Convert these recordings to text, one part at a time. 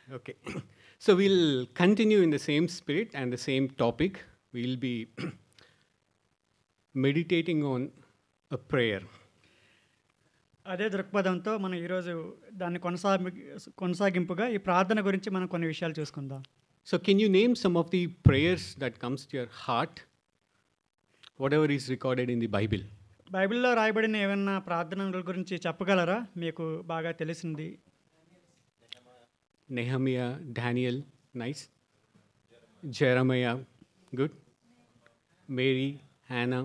Okay. So we'll continue in the same spirit and the same topic. We'll be meditating on a prayer. అదే దృక్పథంతో మనం ఈరోజు దాన్ని కొనసాగి కొనసాగింపుగా ఈ ప్రార్థన గురించి మనం కొన్ని విషయాలు చూసుకుందాం So can you name some of the prayers that comes to your heart? Whatever is recorded in the Bible. బైబిల్లో రాయబడిన ఏమైనా ప్రార్థనల గురించి చెప్పగలరా మీకు బాగా తెలిసింది Nehemiah, Daniel, nice. Jeremiah, good. Mary, Hannah,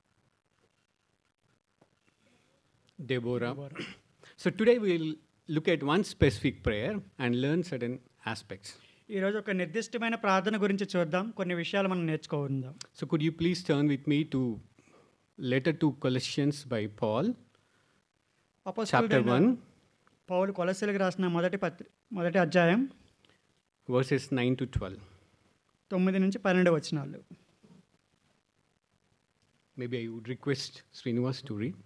Deborah. So today we'll look at one specific prayer and learn certain aspects. ఈరోజు ఒక నిర్దిష్టమైన ప్రార్థన గురించి చూద్దాం కొన్ని విషయాలు మనం నేర్చుకుందాం So could you please turn with me to letter to Colossians by Paul, chapter అపోస్తలుడైన 1, పౌలు కొలసీలకు రాసిన మొదటి పత్రి మొదటి అధ్యాయం verses 9 to 12. తొమ్మిది నుంచి పన్నెండు వచనాలు Maybe I would request Srinivas to read.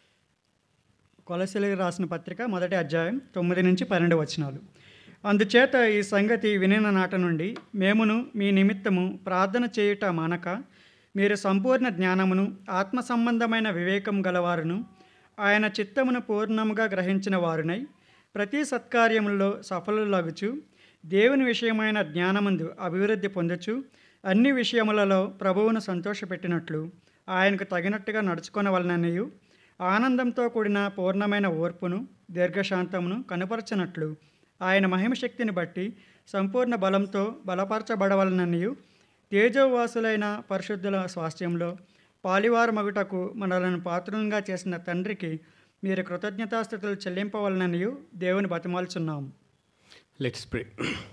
కొలసీలకు రాసిన పత్రిక మొదటి అధ్యాయం తొమ్మిది నుంచి పన్నెండు వచనాలు అందుచేత ఈ సంగతి వినిన నాట నుండి మేమును మీ నిమిత్తము ప్రార్థన చేయుట మానక మీరు సంపూర్ణ జ్ఞానమును ఆత్మ సంబంధమైన వివేకం గలవారును ఆయన చిత్తమును పూర్ణముగా గ్రహించిన వారునై ప్రతి సత్కార్యములలో సఫలులగుచు దేవుని విషయమైన జ్ఞానమందు అభివృద్ధి పొందొచ్చు అన్ని విషయములలో ప్రభువును సంతోషపెట్టినట్లు ఆయనకు తగినట్టుగా నడుచుకొనవలననియు ఆనందంతో కూడిన పూర్ణమైన ఓర్పును దీర్ఘశాంతమును కనుపరచనట్లు ఆయన మహిమశక్తిని బట్టి సంపూర్ణ బలంతో బలపరచబడవలననియు తేజోవాసులైన పరిశుద్ధుల స్వాస్థ్యంలో పాలివారమగుటకు మనలను పాత్రులంగా చేసిన తండ్రికి మీరు కృతజ్ఞతాస్థుతులు చెల్లింపవలననియు దేవుని బతిమాల్చున్నాము Let's pray.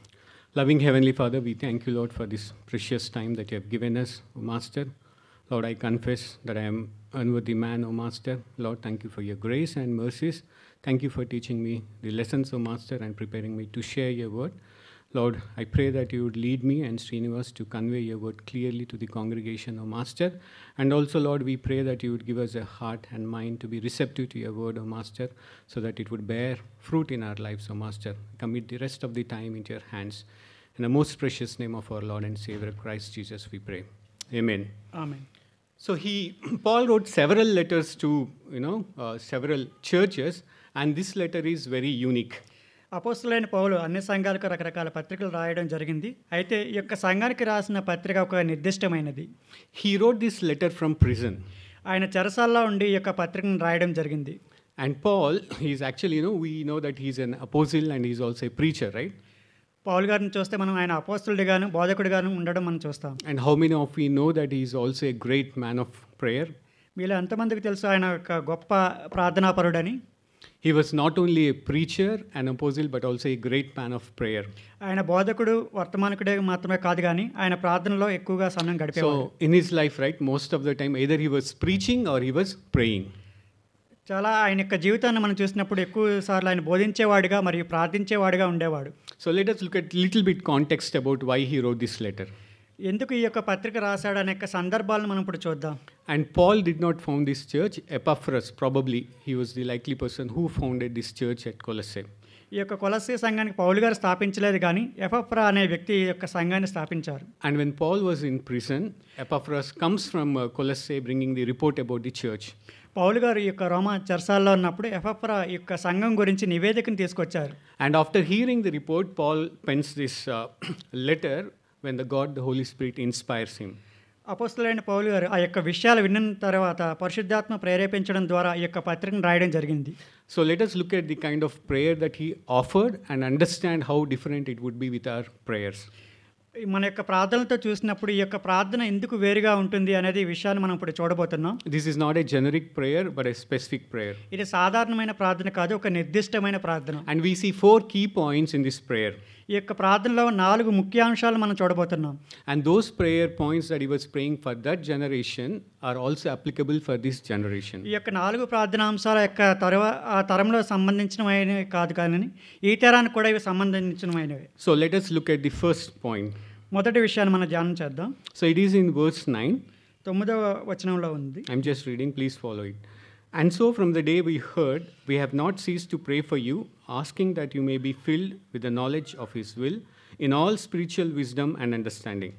Loving Heavenly Father, we thank you, Lord, for this precious time that you have given us, O Master. Lord, I confess that I am unworthy man, O Master. Lord, thank you for your grace and mercies. Thank you for teaching me the lessons, O Master, and preparing me to share your word. Lord, I pray that you would lead me and Srinivas to convey your word clearly to the congregation, O Master. And also, Lord, we pray that you would give us a heart and mind to be receptive to your word, O Master, so that it would bear fruit in our lives, O Master. Commit the rest of the time into your hands. In the most precious name of our Lord and Savior Christ Jesus, we pray. Amen. ఆమె So he, Paul wrote several letters to, you know, uh, several churches, and this letter is very unique. అపోస్తులైన పౌలు అన్ని సంఘాలకు రకరకాల పత్రికలు రాయడం జరిగింది అయితే ఈ యొక్క సంఘానికి రాసిన పత్రిక ఒక నిర్దిష్టమైనది He wrote this letter from prison. ఆయన చెరసాల్లో ఉండి ఈ యొక్క పత్రికను రాయడం జరిగింది And Paul, he's actually, you know, we know that he's an apostle and he's also a preacher, right? పౌలు గారిని చూస్తే మనం ఆయన అపోస్తుడిగాను బోధకుడిగాను ఉండడం మనం చూస్తాం And how many of we know that he's also a great man of prayer? మీలో ఎంతమందికి తెలుసు ఆయన ఒక గొప్ప ప్రార్థనాపరుడని He was not only a preacher, an apostle, but also a great man of prayer. ఆయన బోధకుడు వర్తమానకుడే మాత్రమే కాదు కానీ ఆయన ప్రార్థనలో ఎక్కువగా సమయం గడిపేవాడు So, in his life, right, most of the time, either he was preaching or he was praying. చాలా ఆయన యొక్క జీవితాన్ని మనం చూసినప్పుడు ఎక్కువ సార్లు ఆయన బోధించేవాడిగా మరియు ప్రార్థించేవాడిగా ఉండేవాడు So, let us look at little bit context about why he wrote this letter. ఎందుకు ఈ యొక్క పత్రిక రాశాడు అనే యొక్క సందర్భాలను మనం ఇప్పుడు చూద్దాం And Paul did not found this church. Epaphras, probably, he was the likely person who founded this church at Colossae. ఈ యొక్క కొలస్సీ సంఘానికి పౌలు గారు స్థాపించలేదు కానీ ఎఫప్రా అనే వ్యక్తి ఈ యొక్క సంఘాన్ని స్థాపించారు And when Paul was in prison, Epaphras comes from uh, Colossae bringing the report about the church. పౌలు గారు ఈ యొక్క రోమా చర్చాల్లో ఉన్నప్పుడు ఎఫప్రా ఈ యొక్క సంఘం గురించి నివేదికను తీసుకొచ్చారు And after hearing the report, Paul pens this uh, letter when the God, the Holy Spirit, inspires him. అపోస్తులైన పౌలు గారు ఆ యొక్క విషయాలు విన్న తర్వాత పరిశుద్ధాత్మ ప్రేరేపించడం ద్వారా ఈ యొక్క పత్రికను రాయడం జరిగింది So let us look at the kind of prayer that he offered and understand how different it would be with our prayers. ఈ మన యొక్క ప్రార్థనలతో చూసినప్పుడు ఈ యొక్క ప్రార్థన ఎందుకు వేరుగా ఉంటుంది అనేది ఈ విషయాన్ని మనం ఇప్పుడు చూడబోతున్నాం This is not a generic prayer, but a specific prayer. ఇది సాధారణమైన ప్రార్థన కాదు ఒక నిర్దిష్టమైన ప్రార్థన And we see four key points in this prayer. ఈ యొక్క ప్రార్థనలో నాలుగు ముఖ్యాంశాలు మనం చూడబోతున్నాం And those prayer points that he was praying for that generation are also applicable for this generation. ఈ యొక్క నాలుగు ప్రార్థనాంశాల యొక్క తరవ ఆ తరంలో సంబంధించినమైనవి కాదు కానీ ఈ తరానికి కూడా ఇవి సంబంధించినమైనవి So let us look at the first point. మొదటి విషయాన్ని మనం ధ్యానం చేద్దాం So it is in verse 9. తొమ్మిదవ వచనంలో ఉంది I'm just reading, please follow it. And so, from the day we heard, we have not ceased to pray for you, asking that you may be filled with the knowledge of His will in all spiritual wisdom and understanding.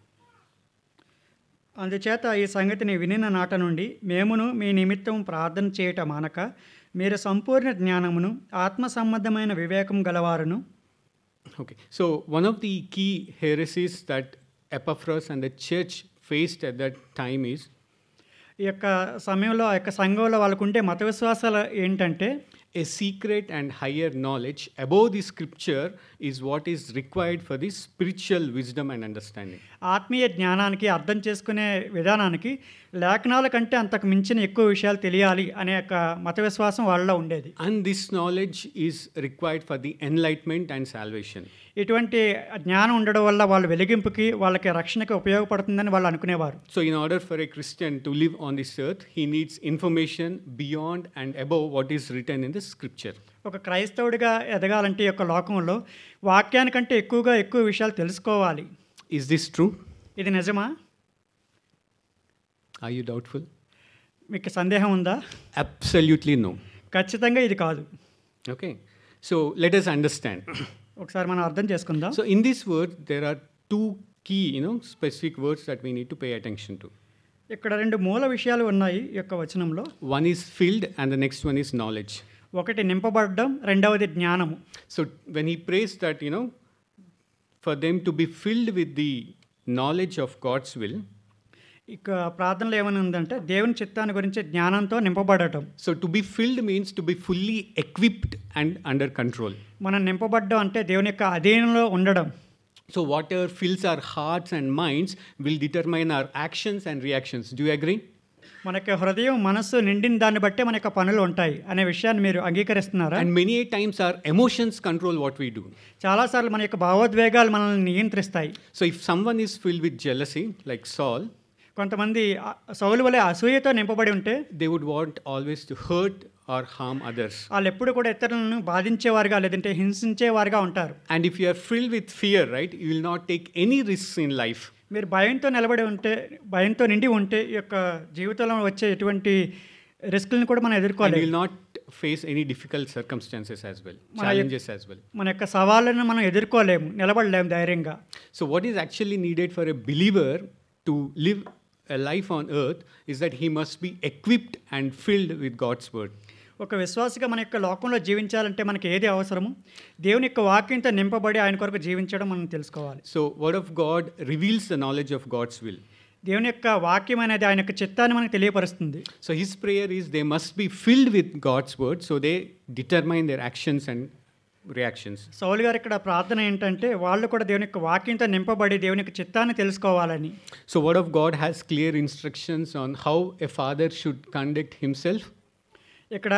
అందుచేత ఈ సంగతిని వినిన నాట నుండి మేమును మీ నిమిత్తం ప్రార్థన చేయట మానక మీరు సంపూర్ణ జ్ఞానమును ఆత్మ సంబంధమైన వివేకం గలవారును Okay, so one of the key heresies that Epaphras and the church faced at that time is ఈ యొక్క సమయంలో ఆ యొక్క సంఘంలో వాళ్ళకుండే మత విశ్వాసాలు ఏంటంటే a secret and higher knowledge above the scripture is what is required for the spiritual wisdom and understanding. ఆత్మీయ జ్ఞానానికి అర్థం చేసుకునే విధానానికి లేఖనాల కంటే అంతకు మించిన ఎక్కువ విషయాలు తెలియాలి అనే యొక్క మత విశ్వాసం వాళ్ళలో ఉండేది And this knowledge is required for the enlightenment and salvation. ఇటువంటి జ్ఞానం ఉండడం వల్ల వాళ్ళ వెలిగింపుకి వాళ్ళకి రక్షణకి ఉపయోగపడుతుందని వాళ్ళు అనుకునేవారు So, in order for a Christian to live on this earth, he needs information beyond and above what is written in the scripture. ఒక క్రైస్తవుడిగా ఎదగాలంటే ఈ యొక్క లోకంలో వాక్యానికంటే ఎక్కువగా ఎక్కువ విషయాలు తెలుసుకోవాలి Is this true? ఇది నిజమా Are you doubtful? మీకు సందేహం ఉందా Absolutely no. ఖచ్చితంగా ఇది కాదు Okay, so let us understand. ఒకసారి మనం అర్థం చేసుకుందాం so, in this word, there are two key, you know, specific words that we need to pay attention to. ఇక్కడ రెండు మూల విషయాలు ఉన్నాయి ఈ యొక్క వచనంలో One is filled, and the next one is knowledge. ఒకటి నింపబడడం రెండవది జ్ఞానము So, when he prays that, you know, for them to be filled with the knowledge of God's will, ఇక ప్రార్థనలో ఏమని ఉందంటే దేవుని చిత్తాన్ని గురించి జ్ఞానంతో నింపబడటం so to be filled means to be fully equipped and under control. మనం నింపబడడం అంటే దేవుని యొక్క అధీనంలో ఉండడం So, whatever fills our hearts and minds will determine our actions and reactions. Do you agree? మన యొక్క హృదయం మనస్సు నిండిన దాన్ని బట్టే మన యొక్క పనులు ఉంటాయి అనే విషయాన్ని మీరు అంగీకరిస్తున్నారా And many a times our emotions control what we do. చాలాసార్లు మన యొక్క భావోద్వేగాలు మనల్ని నియంత్రిస్తాయి So, if someone is filled with jealousy, like Saul, కొంతమంది ఆ- సౌలు వలె అసూయతో నింపబడి ఉంటే they would want always to hurt or harm others. వాళ్ళు ఎప్పుడు కూడా ఇతరులను బాధించేవారుగా లేదంటే హింసించేవారుగా ఉంటారు And if you are filled with fear, right, you will not take any risks in life. మీరు భయంతో నిలబడి ఉంటే భయంతో నిండి ఉంటే ఈ యొక్క జీవితంలో వచ్చే ఎటువంటి రిస్క్లను కూడా మనం And you ఎదుర్కోలేదు will not face any difficult circumstances as well, మన- challenges as well. మన యొక్క సవాళ్ళను మనం ఎదుర్కోలేము నిలబడలేము ధైర్యంగా So, what is actually needed for a believer to live a life on earth is that he must be equipped and filled with God's word. ఒక విశ్వాసిగా మన యొక్క లోకంలో జీవించాలంటే మనకి ఏది అవసరము దేవుని యొక్క వాక్యంతో నింపబడి ఆయన కొరకు జీవించడం మనం తెలుసుకోవాలి So, Word of God reveals the knowledge of God's will. దేవుని యొక్క వాక్యం అనేది ఆయన యొక్క చిత్తాన్ని మనకు తెలియపరుస్తుంది So, his prayer is they must be filled with God's word so they determine their actions and reactions. సౌలు గారు ఇక్కడ ప్రార్థన ఏంటంటే వాళ్ళు కూడా దేవుని యొక్క వాక్యంతో నింపబడి దేవుని యొక్క చిత్తాన్ని తెలుసుకోవాలని So, Word of God has clear instructions on how a father should conduct himself. ఇక్కడ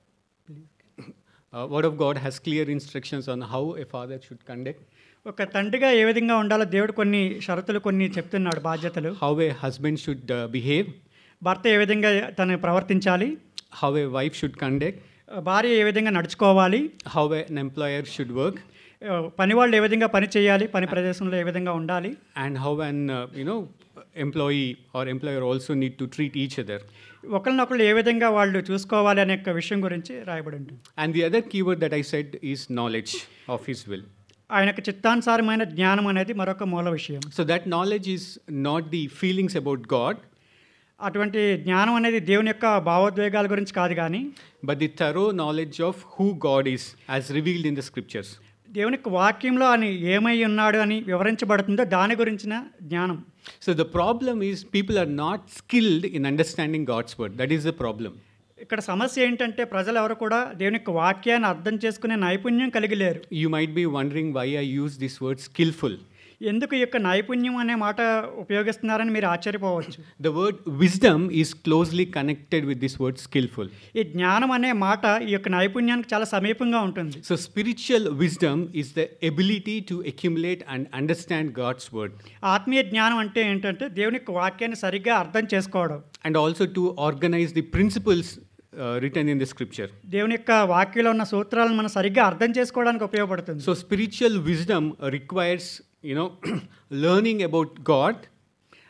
Uh, Word of God has clear instructions on how a father should conduct, ఒక తండ్రిగా ఏ విధంగా ఉండాలో దేవుడు కొన్ని షరతులు కొన్ని చెప్తున్నాడు బాధ్యతలు how a husband should uh, behave, భర్త ఏ విధంగా తను ప్రవర్తించాలి how a wife should conduct, భార్య ఏ విధంగా నడుచుకోవాలి how an employer should work, పని వాళ్ళు ఏ విధంగా పని చేయాలి పని ప్రదేశంలో ఏ విధంగా ఉండాలి and how an uh, you know employee or employer also need to treat each other. ఒకరినొకరు ఏ విధంగా వాళ్ళు చూసుకోవాలి అనే యొక్క విషయం గురించి రాయబడి ఉంటుంది And the other keyword that I said is knowledge of His will. ఆయన యొక్క చిత్తానుసారమైన జ్ఞానం అనేది మరొక మూల విషయం So that knowledge is not the feelings about God, అటువంటి జ్ఞానం అనేది దేవుని యొక్క భావోద్వేగాల గురించి కాదు కానీ but the thorough knowledge of who God is as revealed in the scriptures. దేవుని యొక్క వాక్యంలో ఆయన ఏమై ఉన్నాడు అని వివరించబడుతుందో దాని గురించిన జ్ఞానం So the problem is people are not skilled in understanding God's word. That is the problem. ఇక్కడ సమస్య ఏంటంటే ప్రజలు ఎవరు కూడా దేవుని యొక్క వాక్యాన్ని అర్థం చేసుకునే నైపుణ్యం కలిగి లేరు You might be wondering why I use this word skillful. ఎందుకు ఈ యొక్క నైపుణ్యం అనే మాట ఉపయోగిస్తున్నారని మీరు ఆశ్చర్యపోవచ్చు The word wisdom is closely connected with this word skillful. ఈ జ్ఞానం అనే మాట ఈ యొక్క నైపుణ్యానికి చాలా సమీపంగా ఉంటుంది So spiritual wisdom is the ability to accumulate and understand God's word ఆత్మీయ జ్ఞానం అంటే ఏంటంటే దేవుని యొక్క వాక్యాన్ని సరిగ్గా అర్థం చేసుకోవడం and also to organize the principles uh, written in the scripture. దేవుని యొక్క వాక్యంలో ఉన్న సూత్రాలను మనం సరిగ్గా అర్థం చేసుకోవడానికి ఉపయోగపడుతుంది So spiritual wisdom requires, you know, learning about God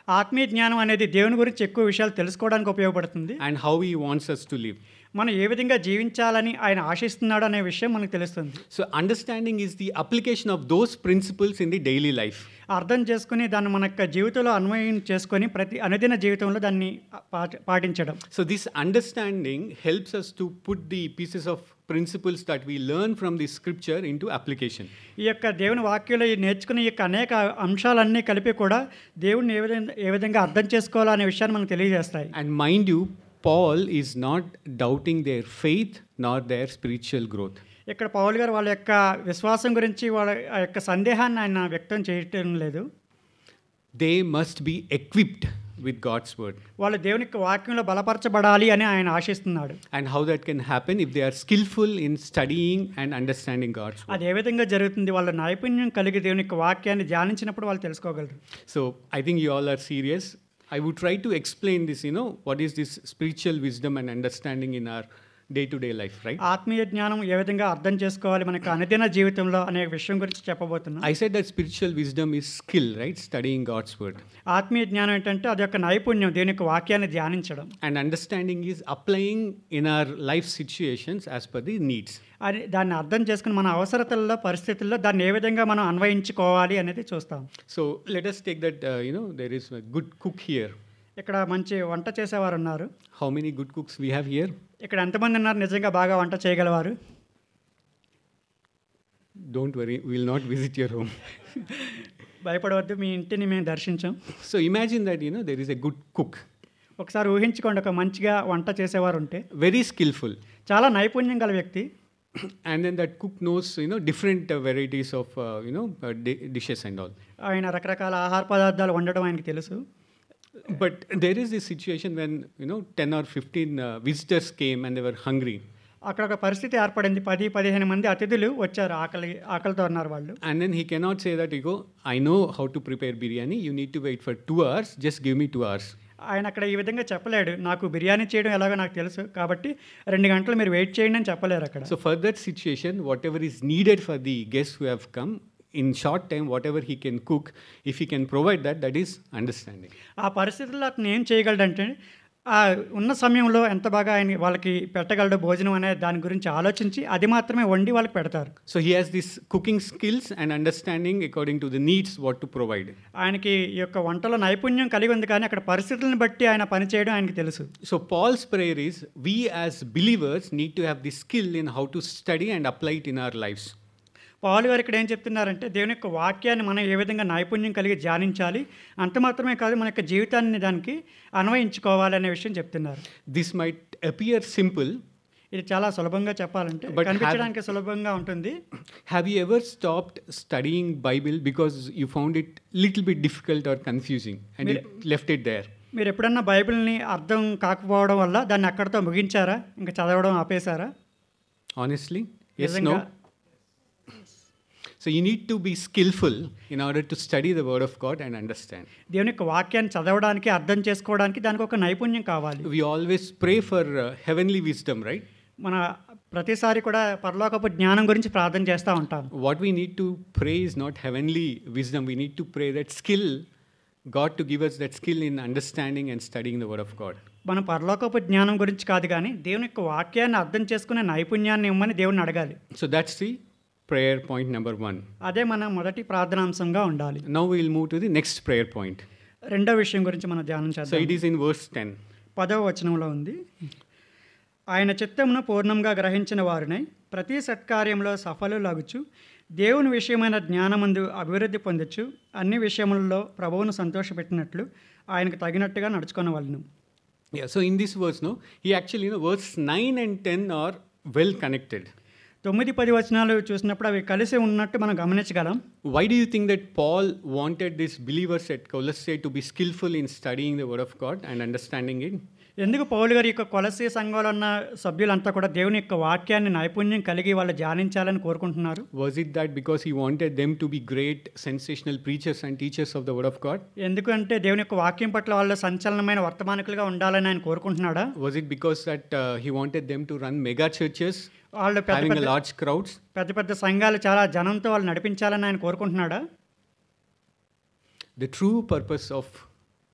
ఆత్మీయ జ్ఞానం అనేది దేవుని గురించి ఎక్కువ విషయాలు తెలుసుకోవడానికి ఉపయోగపడుతుంది and how He wants us to live. మనం ఏ విధంగా జీవించాలని ఆయన ఆశిస్తున్నాడు అనే విషయం మనకు తెలుస్తుంది So, understanding is the application of those principles in the daily life. అర్థం చేసుకుని దాన్ని మన యొక్క జీవితంలో అన్వయం చేసుకొని ప్రతి అనుదిన జీవితంలో దాన్ని పాటి- పాటించడం So, this understanding helps us to put the pieces of principles that we learn from the scripture into application. ఈ యొక్క దేవుని వాక్యంలో ఈ నేర్చుకునే ఈ యొక్క అనేక అంశాలన్నీ కలిపి కూడా దేవుడిని ఏ విధంగా ఏ విధంగా అర్థం చేసుకోవాలో అనే విషయాన్ని మనకు తెలియజేస్తాయి And mind you, Paul is not doubting their faith nor their spiritual growth. ఇక్కడ పౌల్ గారు వాళ్ళ యొక్క విశ్వాసం గురించి వాళ్ళ ఆ యొక్క సందేహాన్ని ఆయన వ్యక్తం చేయటం లేదు They must be equipped with God's word. వాళ్ళు దేవుని యొక్క వాక్యంలో బలపరచబడాలి అని ఆయన ఆశిస్తున్నాడు And how that can happen if they are skillful in studying and understanding God's word. అది ఏ విధంగా జరుగుతుంది వాళ్ళ నైపుణ్యం కలిగి దేవుని యొక్క వాక్యాన్ని ధ్యానించినప్పుడు వాళ్ళు తెలుసుకోగలరు So I think you all are serious. I would try to explain this, you know, what is this spiritual wisdom and understanding in our day to day life, right? ఆత్మీయ జ్ఞానం ఏ విధంగా అర్థం చేసుకోవాలి మనకు అనుదిన జీవితంలో అనే విషయం గురించి చెప్పబోతున్నా I said that spiritual wisdom is skill, right? Studying God's word. ఆత్మీయ జ్ఞానం ఏంటంటే అది యొక్క నైపుణ్యం దేవుని యొక్క వాక్యాన్ని ధ్యానించడం And understanding is applying in our life situations as per the needs. అని దాన్ని అర్థం చేసుకుని మన అవసరతల్లో పరిస్థితుల్లో దాన్ని ఏ విధంగా మనం అన్వయించుకోవాలి అనేది చూస్తాం So let us take that, uh, you know, there is a good cook here. ఇక్కడ మంచి వంట చేసేవారు ఉన్నారు How many good cooks we have here? ఇక్కడ ఎంతమంది ఉన్నారు నిజంగా బాగా వంట చేయగలవారు Don't worry, we will not visit your home. భయపడవద్దు మీ ఇంటిని మేము దర్శించాం So imagine that, you know, there is a good cook, ఒకసారి ఊహించుకోండి ఒక మంచిగా వంట చేసేవారు ఉంటే very skillful. చాలా నైపుణ్యం గల వ్యక్తి and then that cook knows, you know, different uh, varieties of, uh, you know, uh, di- dishes and all. ఆయన రకరకాల ఆహార పదార్థాలు వండడం ఆయనకి తెలుసు But there is this situation when, you know, 10 or 15 uh, visitors came and they were hungry. అక్కడ ఒక పరిస్థితి ఏర్పడింది పది పదిహేను మంది అతిథులు వచ్చారు ఆకలి ఆకలితో ఉన్నారు వాళ్ళు And then he cannot say that, you go, I know how to prepare biryani, you need to wait for two hours, just give me two hours. ఆయన అక్కడ ఈ విధంగా చెప్పలేడు నాకు బిర్యానీ చేయడం ఎలాగో నాకు తెలుసు కాబట్టి రెండు గంటలు మీరు వెయిట్ చేయండి అని చెప్పలేరు అక్కడ So for that situation, whatever is needed for the guests who have come, in short time, whatever he can cook, if he can provide that, that is understanding. ఆ పరిస్థితుల్లో అతను ఏం చేయగలడంటే ఆ ఉన్న సమయంలో ఎంత బాగా ఆయన వాళ్ళకి పెట్టగలడు భోజనం అనే దాని గురించి ఆలోచించి అది మాత్రమే వండి వాళ్ళకి పెడతారు So he has this cooking skills and understanding according to the needs what to provide. ఆయనకి ఈ యొక్క వంటలో నైపుణ్యం కలిగి ఉంది కానీ అక్కడ పరిస్థితులను బట్టి ఆయన పని చేయడం ఆయనకి తెలుసు So Paul's prayer is we as believers need to have the skill in how to study and apply it in our lives. పౌలు గారు ఇక్కడ ఏం చెప్తున్నారంటే దేవుని యొక్క వాక్యాన్ని మనం ఏ విధంగా నైపుణ్యం కలిగి ధ్యానించాలి అంత మాత్రమే కాదు మన యొక్క జీవితాన్ని దానికి అన్వయించుకోవాలి అనే విషయం చెప్తున్నారు This might appear simple. ఇది చాలా సులభంగా చెప్పాలంటే But have- కనిపించడానికి సులభంగా ఉంటుంది Have you ever stopped studying Bible because you found it little bit difficult or confusing and you left it there? మీరు ఎప్పుడన్నా బైబిల్ని అర్థం కాకపోవడం వల్ల దాన్ని అక్కడితో ముగించారా ఇంకా చదవడం ఆపేశారా Honestly? Yes, నిజంగా no? So you need to be skillful in order to study the word of God and understand. దేవుని యొక్క వాక్యాన్ని చదవడానికి అర్థం చేసుకోవడానికి దానికి ఒక నైపుణ్యం కావాలి We always pray for uh, heavenly wisdom, right? మన ప్రతిసారి కూడా పరలోకపు జ్ఞానం గురించి ప్రార్థన చేస్తూ ఉంటాం What we need to pray is not heavenly wisdom. We need to pray that skill, God to give us that skill in understanding and studying the word of God. మనం పరలోకపు జ్ఞానం గురించి కాదు కానీ దేవుని యొక్క వాక్యాన్ని అర్థం చేసుకునే నైపుణ్యాన్ని ఇవ్వమని దేవుని అడగాలి So that's the prayer point number one. అదే మన మొదటి ప్రార్థనాంశంగా ఉండాలి Now we will move to the next prayer point. రెండో విషయం గురించి మనం ధ్యానం So చేద్దాం it is in verse 10. పదవ వచనంలో ఉంది ఆయన చిత్తమును పూర్ణంగా గ్రహించిన వారినై ప్రతి సత్కార్యంలో సఫలులగుచు దేవుని విషయమైన జ్ఞానమందు అభివృద్ధి పొందొచ్చు అన్ని విషయములలో ప్రభువును సంతోషపెట్టినట్లు ఆయనకు తగినట్టుగా నడుచుకొనవలను Yeah, so in this verse, no, he actually, you know, verse 9 and 10 are well connected. తొమ్మిది పది వచనాలు చూసినప్పుడు అవి కలిసి ఉన్నట్టు మనం గమనించగలం Why do you think that Paul wanted these believers at Colossae to be skillful in studying the Word of God and understanding it? ఎందుకు పౌలు గారి యొక్క కొలసీ సంఘంలో ఉన్న సభ్యులంతా కూడా దేవుని యొక్క వాక్యాన్ని నైపుణ్యం కలిగి వాళ్ళు ధ్యానించాలని కోరుకుంటున్నారు Was it that because he wanted them to be great, sensational preachers and teachers of the Word of God? ఎందుకంటే దేవుని యొక్క వాక్యం పట్ల వాళ్ళు సంచలనమైన వర్తమానికులుగా ఉండాలని ఆయన కోరుకుంటున్నాడా Was it because that uh, he wanted them to run mega churches, వాళ్ళు పెద్ద having a పెద్ద large crowds? పెద్ద పెద్ద సంఘాలు చాలా జనంతో వాళ్ళు నడిపించాలని ఆయన కోరుకుంటున్నాడా The true purpose of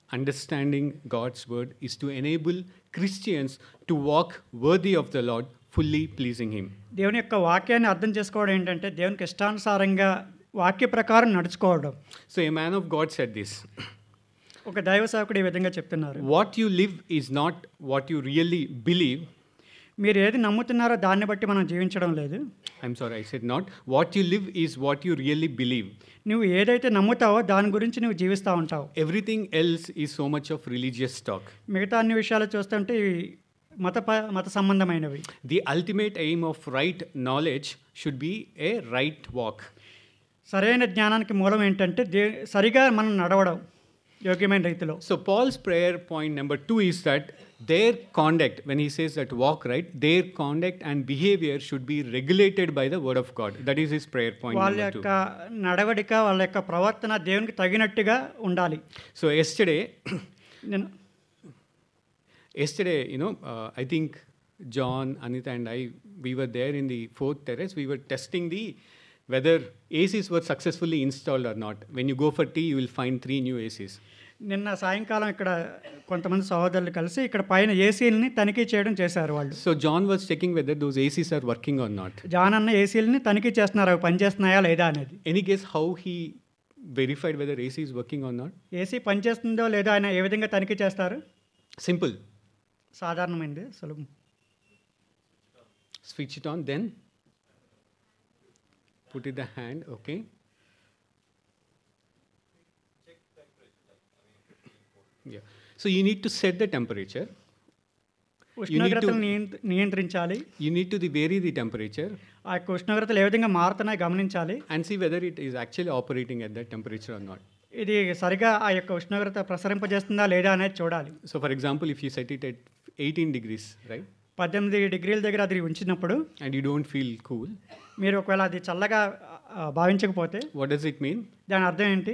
understanding God's word is to enable Christians to walk worthy of the Lord, fully pleasing Him. దేవుని యొక్క వాక్యాన్ని అర్థం చేసుకోవడం ఏంటంటే దేవునికి ఇష్టానుసారంగా వాక్య ప్రకారం నడుచుకోవడం So a man of God said this ఒక దైవ సేవకుడు ఈ విధంగా చెప్తున్నారు What you live is not what you really believe. మీరు ఏది నమ్ముతున్నారో దాన్ని బట్టి మనం జీవించడం లేదు I'm sorry, I said not. What you live is what you really believe. నువ్వు ఏదైతే నమ్ముతావో దాని గురించి నువ్వు జీవిస్తూ ఉంటావు Everything else is so much of religious talk. మిగతా అన్ని విషయాలు చూస్తుంటే ఇవి మత ప- మత సంబంధమైనవి The ultimate aim of right knowledge should be a right walk. సరైన జ్ఞానానికి మూలం ఏంటంటే దే సరిగా మనం నడవడం యోగ్యమైన రీతిలో So, Paul's prayer point number two is that their conduct, when he says that walk right, their conduct and behavior should be regulated by the word of God. That is his prayer point వాళ్ళ number యొక్క two. నడవడిక వాళ్ళ యొక్క ప్రవర్తన దేవునికి తగినట్టుగా ఉండాలి So, yesterday, నేను yesterday, you know, uh, I think John, Anita, and I, we were there in the fourth terrace. We were testing the whether ACs were successfully installed or not. When you go for tea, you will find three new ACs. నిన్న సాయంకాలం ఇక్కడ కొంతమంది సహోదరులు కలిసి ఇక్కడ పైన ఏసీలని తనిఖీ చేయడం చేశారు వాళ్ళు So John was checking whether those ACs are working or not. John అన్న ఏసీలని తనిఖీ చేస్తున్నారు అవి పనిచేస్తున్నాయా లేదా అనేది Any guess how he verified whether AC is working or not? AC పనిచేస్తుందో లేదో ఆయన ఏ విధంగా తనిఖీ చేస్తారు Simple. సాధారణమైంది సులభం Switch it on, then put it the hand, okay. Yeah. So you need to set the temperature. ఉష్ణోగ్రతలు నియంత్ర- నియంత్రించాలి You need to the- vary the temperature ఆ యొక్క ఉష్ణోగ్రతలు ఏ విధంగా మారుతున్నాయి గమనించాలి and see whether it is actually operating at that temperature or not. ఇది సరిగా ఆ యొక్క ఉష్ణోగ్రత ప్రసరింపజేస్తుందా లేదా అనేది చూడాలి So for example, if you set it at 18 degrees, right, పద్దెనిమిది డిగ్రీల దగ్గర అది ఉంచినప్పుడు and you don't feel cool, మీరు ఒకవేళ అది చల్లగా ఆ, భావించకపోతే what does it mean? దాని అర్థం ఏంటి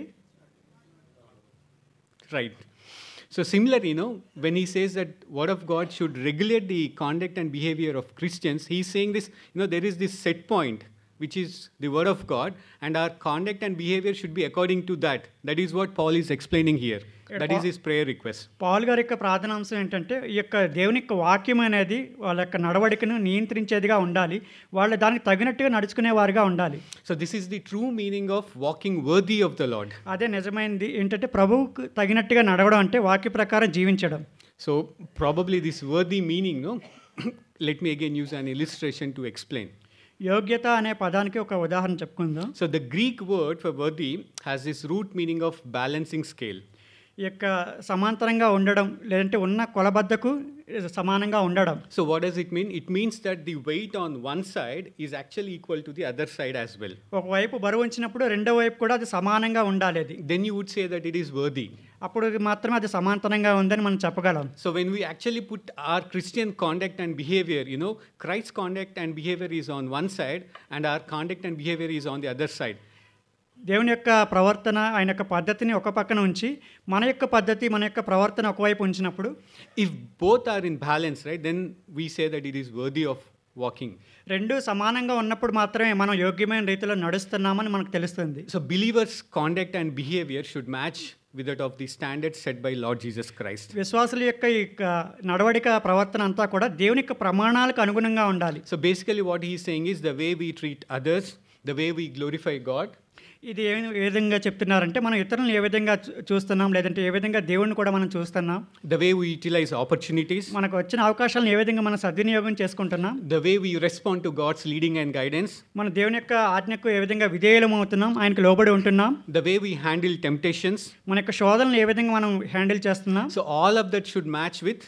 Right. So similarly, you know, when he says that word of God should regulate the conduct and behavior of Christians, he's saying this, you know, there is this set point, which is the word of God, and our conduct and behavior should be according to that. That is what Paul is explaining here. That is his prayer request. Paul గారి యొక్క ప్రార్థనాంశం ఏంటంటే ఈ యొక్క దేవుని యొక్క వాక్యం అనేది వాళ్ళ యొక్క నడవడికను నియంత్రించేదిగా ఉండాలి వాళ్ళు దానికి తగినట్టుగా నడుచుకునే వారుగా ఉండాలి So this is the true meaning of walking worthy of the Lord. అదే నిజమైనది ఏంటంటే ప్రభువుకు తగినట్టుగా నడవడం అంటే వాక్య ప్రకారం జీవించడం So probably this worthy meaning, no? Let me again use an illustration to explain. యోగ్యత అనే పదానికి ఒక ఉదాహరణ చెప్పుకుందాం So the Greek word for worthy has this root meaning of balancing scale. ఈ యొక్క సమాంతరంగా ఉండడం లేదంటే ఉన్న కొలబద్దకు సమానంగా ఉండడం So what does it mean? It means that the weight on one side is actually equal to the other side as well. ఒకవైపు బరువు ఉంచినప్పుడు రెండో వైపు కూడా అది సమానంగా ఉండాలి అది Then you would say that it is worthy. అప్పుడు అది మాత్రమే అది సమాంతరంగా ఉందని మనం చెప్పగలం So when we actually put our Christian conduct and behavior, you know, Christ's conduct and behavior is on one side and our conduct and behavior is on the other side. దేవుని యొక్క ప్రవర్తన ఆయన యొక్క పద్ధతిని ఒక పక్కన ఉంచి మన యొక్క పద్ధతి మన యొక్క ప్రవర్తన ఒకవైపు ఉంచినప్పుడు If both are in balance, right, then we say that it is worthy of walking. రెండు సమానంగా ఉన్నప్పుడు మాత్రమే మనం యోగ్యమైన రీతిలో నడుస్తున్నామని మనకు తెలుస్తుంది So believers' conduct and behavior should match with that of the standards set by Lord Jesus Christ. విశ్వాసుల యొక్క ఈ యొక్క నడవడిక ప్రవర్తన అంతా కూడా దేవుని యొక్క ప్రమాణాలకు అనుగుణంగా ఉండాలి So basically, what he is saying is the way we treat others, the way we glorify God, ఇది ఏ ఏ విధంగా చెప్తున్నారంటే మనం ఇతరులను ఏ విధంగా చూ- చూస్తున్నాం లేదంటే ఏ విధంగా దేవుణ్ణి కూడా మనం చూస్తున్నాం the way we utilize opportunities, మనకు వచ్చిన అవకాశాలను ఏ విధంగా మనం సద్వినియోగం చేసుకుంటున్నాం the way we respond to God's leading and guidance, మన దేవుని యొక్క ఆజ్ఞకు ఏ విధంగా విధేయులం అవుతున్నాం ఆయనకు లోబడి ఉంటున్నాం the way we handle temptations. మన యొక్క శోధనలు ఏ విధంగా మనం హ్యాండిల్ చేస్తున్నాం So all of that should match with.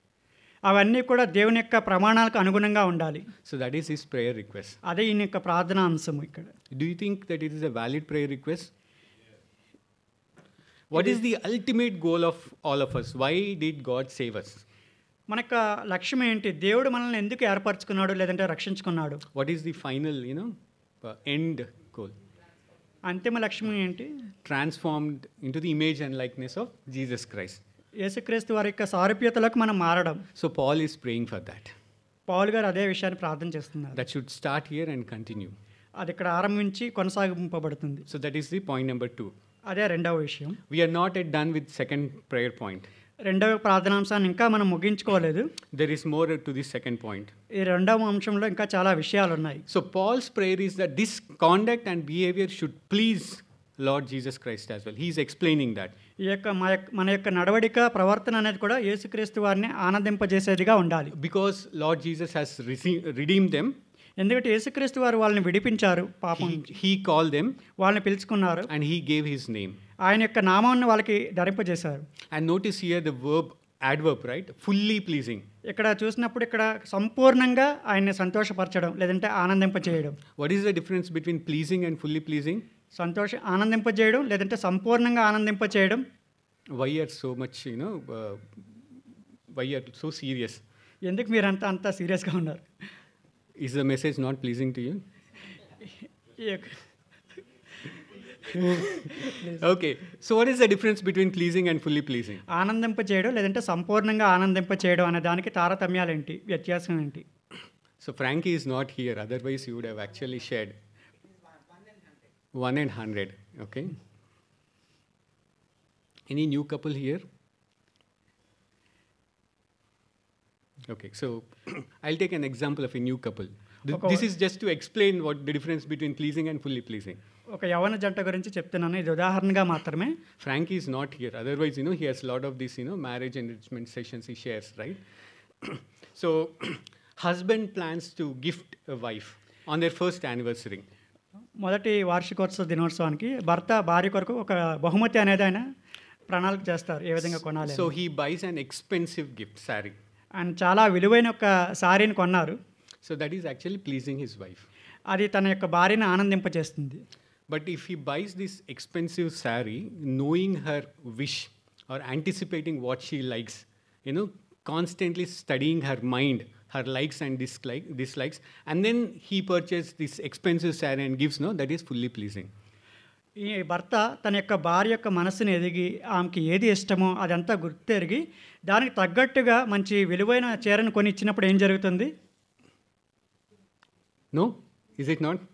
అవన్నీ కూడా దేవుని యొక్క ప్రమాణాలకు అనుగుణంగా ఉండాలి So that is his prayer request. అదే ఈయన యొక్క ప్రార్థనా అంశం ఇక్కడ Do you think that it is a valid prayer request? What is the ultimate goal of all of us? Why did God save us? మన యొక్క లక్ష్యం ఏంటి దేవుడు మనల్ని ఎందుకు ఏర్పరచుకున్నాడు లేదంటే రక్షించుకున్నాడు What is the final, you know, uh, end goal? అంతిమ లక్ష్యం ఏంటి Transformed into the image and likeness of Jesus Christ. యేసుక్రీస్తు వారి యొక్క సారూప్యతలకు మనం మారడం So Paul is praying for that. Paul గారు అదే విషయాన్ని ప్రార్థన చేస్తున్నారు That should start here and continue. అది ఇక్కడ ఆరంభించి కొనసాగింపబడుతుంది So that is the point number two. అదే రెండవ విషయం We are not yet done with second prayer point. రెండవ ప్రార్థనాంశాన్ని ఇంకా మనం ముగించుకోలేదు There is more to this second point. ఈ రెండవ అంశంలో ఇంకా చాలా విషయాలు ఉన్నాయి So Paul's prayer is that this conduct and behavior should please Lord Jesus Christ as well. He is explaining that. ఈ యొక్క మా యొక్క మన యొక్క నడవడిక ప్రవర్తన అనేది కూడా యేసుక్రీస్తు వారిని ఆనందింపజేసేదిగా ఉండాలి Because Lord Jesus has rece- redeemed them, ఎందుకంటే యేసుక్రీస్తు వారు వాళ్ళని విడిపించారు పాపం he, he called them వాళ్ళని పిలుచుకున్నారు and he gave his name. ఆయన యొక్క నామాన్ని వాళ్ళకి ధరింపజేశారు And notice here the verb adverb, right? Fully pleasing. ఇక్కడ చూసినప్పుడు ఇక్కడ సంపూర్ణంగా ఆయన్ని సంతోషపరచడం లేదంటే ఆనందింపజేయడం What is the difference between pleasing and fully pleasing? సంతోష ఆనందింపజేయడం లేదంటే సంపూర్ణంగా ఆనందింపచేయడం Why are so much, you know, uh, why are so serious? ఎందుకు మీరంతా అంత సీరియస్గా ఉన్నారు Is the message not pleasing to you? ఈ యొక్క Okay. So what is the difference between pleasing and fully pleasing? ఆనందింపచేయడం లేదంటే సంపూర్ణంగా ఆనందింపచేయడం అనే దానికి తారతమ్యాలు ఏంటి వ్యత్యాసం ఏంటి So Frankie is not here. Otherwise, you would have actually shared one and hundred. Okay. Any new couple here? Okay. So I'll take an example of a new couple. Th- Okay. This is just to explain what the difference between pleasing and fully pleasing. ఒక యవన జంట గురించి చెప్తున్నాను ఇది ఉదాహరణగా మాత్రమే Frankie is not here. Otherwise, you know, he has a lot of these, you know, marriage enrichment sessions he shares, right? so, husband plans to gift a wife on their first anniversary. మొదటి వార్షికోత్సవ దినోత్సవానికి భర్త భార్య కొరకు ఒక బహుమతి అనేది ఆయన ప్రణాళిక చేస్తారు ఏ విధంగా కొనాలి అని. So he buys an expensive gift, sari. ఆయన చాలా విలువైన ఒక సారీని కొన్నారు So that is actually pleasing his wife. అది తన యొక్క భార్యని ఆనందింపచేస్తుంది But if he buys this expensive sari, knowing her wish or anticipating what she likes, you know, constantly studying her mind, her likes and dislike, dislikes, and then he purchased this expensive sari and gives, no, that is fully pleasing. ఈ భర్త తన యొక్క భార్య యొక్క మనసుని ఎదిగి ఆమెకి ఏది ఇష్టమో అదంతా గుర్తెరిగి దానికి తగ్గట్టుగా మంచి విలువైన చీరను కొని ఇచ్చినప్పుడు ఏం జరుగుతుంది No? Is it not?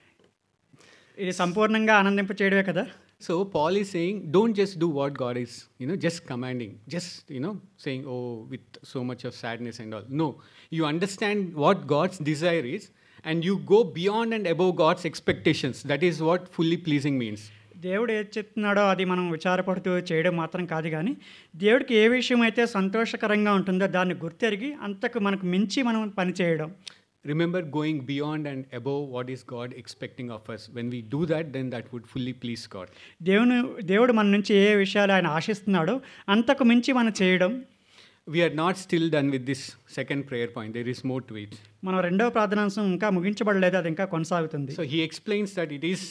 ఇది సంపూర్ణంగా ఆనందింప చేయడమే కదా So Paul is saying, don't just do what God is, you know, just commanding, just, you know, saying, oh, with so much of sadness and all. No, you understand what God's desire is and you go beyond and above God's expectations. That is what fully pleasing means. దేవుడు ఏది చెప్తున్నాడో అది మనం విచారపడుతూ చేయడం మాత్రం కాదు కానీ దేవుడికి ఏ విషయం అయితే సంతోషకరంగా ఉంటుందో దాన్ని గుర్తెరిగి అంతకు మనకు మించి మనం పని చేయడం Remember going beyond and above what is God expecting of us. When we do that, then that would fully please God. దేవుని దేవుడు మన నుంచి ఏ విషయాలు ఆయన ఆశిస్తున్నాడో అంతకు మించి మనం చేయడం We are not still done with this second prayer point. There is more to it. మన రెండవ ప్రార్థనాంశం ఇంకా ముగించబడలేదు అది ఇంకా కొనసాగుతుంది So he explains that it is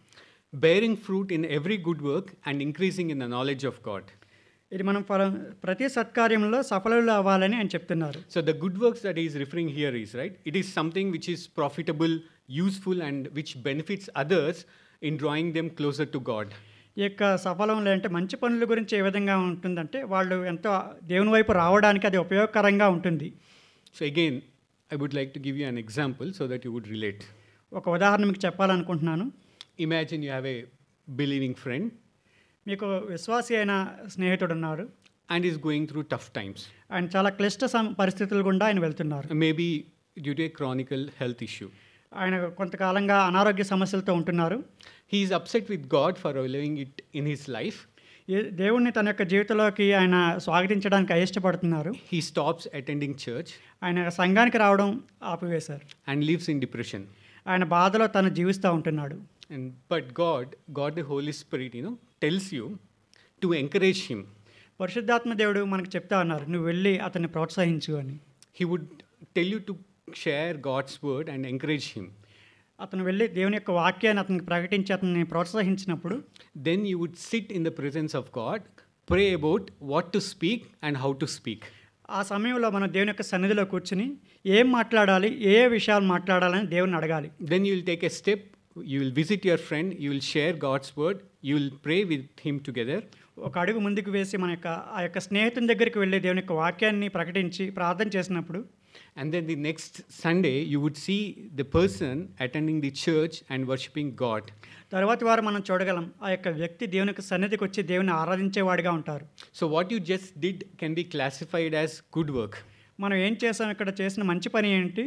bearing fruit in every good work and increasing in the knowledge of God. ఇది మనం ఫల- ప్రతి సత్కార్యంలో సఫలులు అవ్వాలని ఆయన చెప్తున్నారు So the good works that he is referring here is right. It is something which is profitable, useful, and which benefits others in drawing them closer to God. ఈ యొక్క సఫలం లేదంటే మంచి పనుల గురించి ఏ విధంగా ఉంటుందంటే వాళ్ళు ఎంతో దేవుని వైపు రావడానికి అది ఉపయోగకరంగా ఉంటుంది So again, I would like to give you an example so that you would relate. ఒక ఉదాహరణ మీకు చెప్పాలనుకుంటున్నాను Imagine you have a believing friend మీకు విశ్వాసి అయిన స్నేహితుడు ఉన్నారు and is going through tough times, ఆయన చాలా క్లిష్ట సం- పరిస్థితుల గుండా ఆయన వెళ్తున్నారు maybe due to a chronic health issue. ఆయన కొంతకాలంగా అనారోగ్య సమస్యలతో ఉంటున్నారు He is upset with God for allowing it in his life. ఏ- దేవుణ్ణి తన యొక్క జీవితంలోకి ఆయన స్వాగతించడానికి అయిష్టపడుతున్నారు He stops attending church ఆయన సంఘానికి రావడం ఆపివేశారు and lives in depression. ఆయన బాధలో తను జీవిస్తూ ఉంటున్నాడు And but God, God the Holy Spirit, you know, tells you to encourage him. పరిశుద్ధాత్మ దేవుడు మనకు చెప్తా ఉన్నారు నువ్వు వెళ్ళి అతన్ని ప్రోత్సహించు అని He would tell you to share God's word and encourage him. అతను వెళ్ళి దేవుని యొక్క వాక్యాన్ని అతనికి ప్రకటించి అతన్ని ప్రోత్సహించినప్పుడు Then you would sit in the presence of God, pray about what to speak and how to speak. ఆ సమయంలో మనం దేవుని యొక్క సన్నిధిలో కూర్చుని ఏం మాట్లాడాలి ఏ ఏ విషయాలు మాట్లాడాలని దేవుని అడగాలి Then you will take a step, you will visit your friend, you will share God's word, you will pray with him together, ఒక అడుగు ముందుకు వేసి మన యొక్క ఆ యొక్క స్నేహితుని దగ్గరికి వెళ్ళి దేవుని యొక్క వాక్యాన్ని ప్రకటించి ప్రార్థన చేసినప్పుడు and then the next Sunday you would see the person attending the church and worshiping God. తర్వాతి వారు మనం చూడగలం ఆ యొక్క వ్యక్తి దేవుని యొక్క సన్నిధికి వచ్చి దేవుని ఆరాధించేవాడిగా ఉంటారు So, what you just did can be classified as good work. మనం ఏం చేసాం ఇక్కడ చేసిన మంచి పని ఏంటి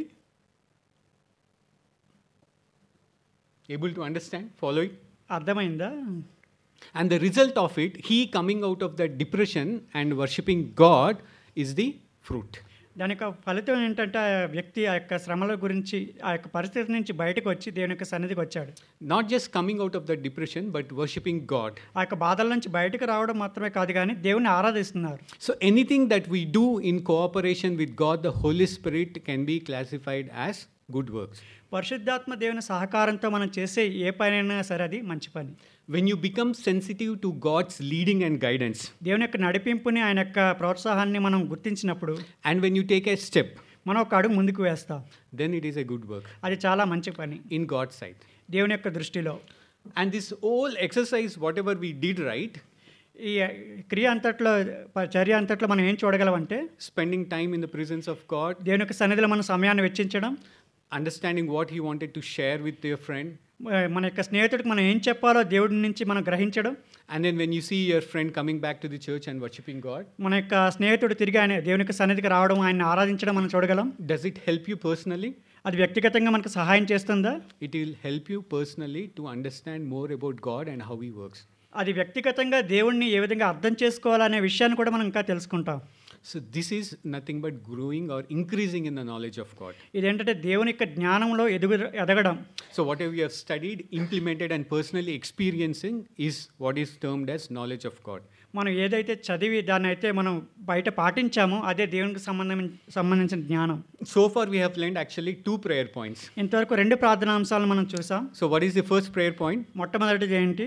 Able to understand? Follow it? అర్థమైందా And the result of it, he coming out of that depression and worshipping God, is the fruit. దాని యొక్క ఫలితం ఏంటంటే ఆ వ్యక్తి ఆ యొక్క శ్రమల గురించి ఆ యొక్క పరిస్థితి నుంచి బయటకు వచ్చి దేవుని యొక్క సన్నిధికి వచ్చాడు Not just coming out of that depression, but worshipping God. ఆ యొక్క బాధల నుంచి బయటకు రావడం మాత్రమే కాదు కానీ దేవుని ఆరాధిస్తున్నారు So, anything that we do in cooperation with God, the Holy Spirit, can be classified as good works. పరిశుద్ధాత్మ దేవుని సహకారంతో మనం చేసే ఏ పనైనా సరే అది మంచి పని When you become sensitive to God's leading and guidance, దేవుని యొక్క నడిపింపుని ఆయన యొక్క ప్రోత్సాహాన్ని మనం గుర్తించినప్పుడు and when you take a step, మనం ఒక అడుగు ముందుకు వేస్తాం then it is a good work అది చాలా మంచి పని in God's sight. దేవుని యొక్క దృష్టిలో And this whole exercise, whatever we did right, ఈ క్రియ అంతట్లో ప- చర్య అంతట్లో మనం ఏం చూడగలమంటే spending time in the presence of God, దేవుని యొక్క సన్నిధిలో మన సమయాన్ని వెచ్చించడం understanding what He wanted to share with your friend, మ- మన యొక్క స్నేహితుడికి మనం ఏం చెప్పాలో దేవుడి నుంచి మనం గ్రహించడం and then when you see your friend coming back to the church and worshiping God, మన యొక్క స్నేహితుడు తిరిగి ఆయన దేవుని యొక్క సన్నిధికి రావడం ఆయన ఆరాధించడం మనం చూడగలం does it help you personally? అది వ్యక్తిగతంగా మనకు సహాయం చేస్తుందా It will help you personally to understand more about God and how He works. అది వ్యక్తిగతంగా దేవుణ్ణి ఏ విధంగా అర్థం చేసుకోవాలనే విషయాన్ని కూడా మనం ఇంకా తెలుసుకుంటాం So, this is nothing but growing or increasing in the knowledge of God. ఇదేంటంటే దేవుని యొక్క జ్ఞానంలో ఎదుగు ఎదగడం So, whatever you have studied, implemented, and personally experiencing is what is termed as knowledge of God. మనం ఏదైతే చదివి దాన్ని అయితే మనం బయట పాటించామో అదే దేవునికి సంబంధం సంబంధించిన జ్ఞానం So far, we have learned actually two prayer points. ఇంతవరకు రెండు ప్రార్థనాంశాలను మనం చూసాం So, what is the first prayer point? మొట్టమొదటిది ఏంటి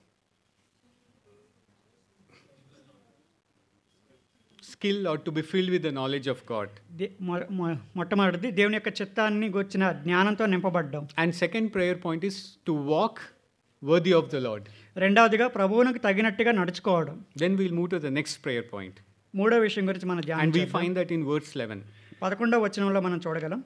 Skill or to be filled with the knowledge of God. దే- మొ- మొ- మొట్టమొదటిది దేవుని యొక్క చిత్తాన్ని గుర్చిన జ్ఞానంతో నింపబడ్డం And second prayer point is to walk worthy of the Lord. రెండవదిగా ప్రభువునికి తగినట్టుగా నడుచుకోవడం Then we'll move to the next prayer point. మూడో విషయం గురించి మనం ధ్యానం And we చేద్దాం. find that in verse 11. పదకొండవ వచనంలో మనం చూడగలం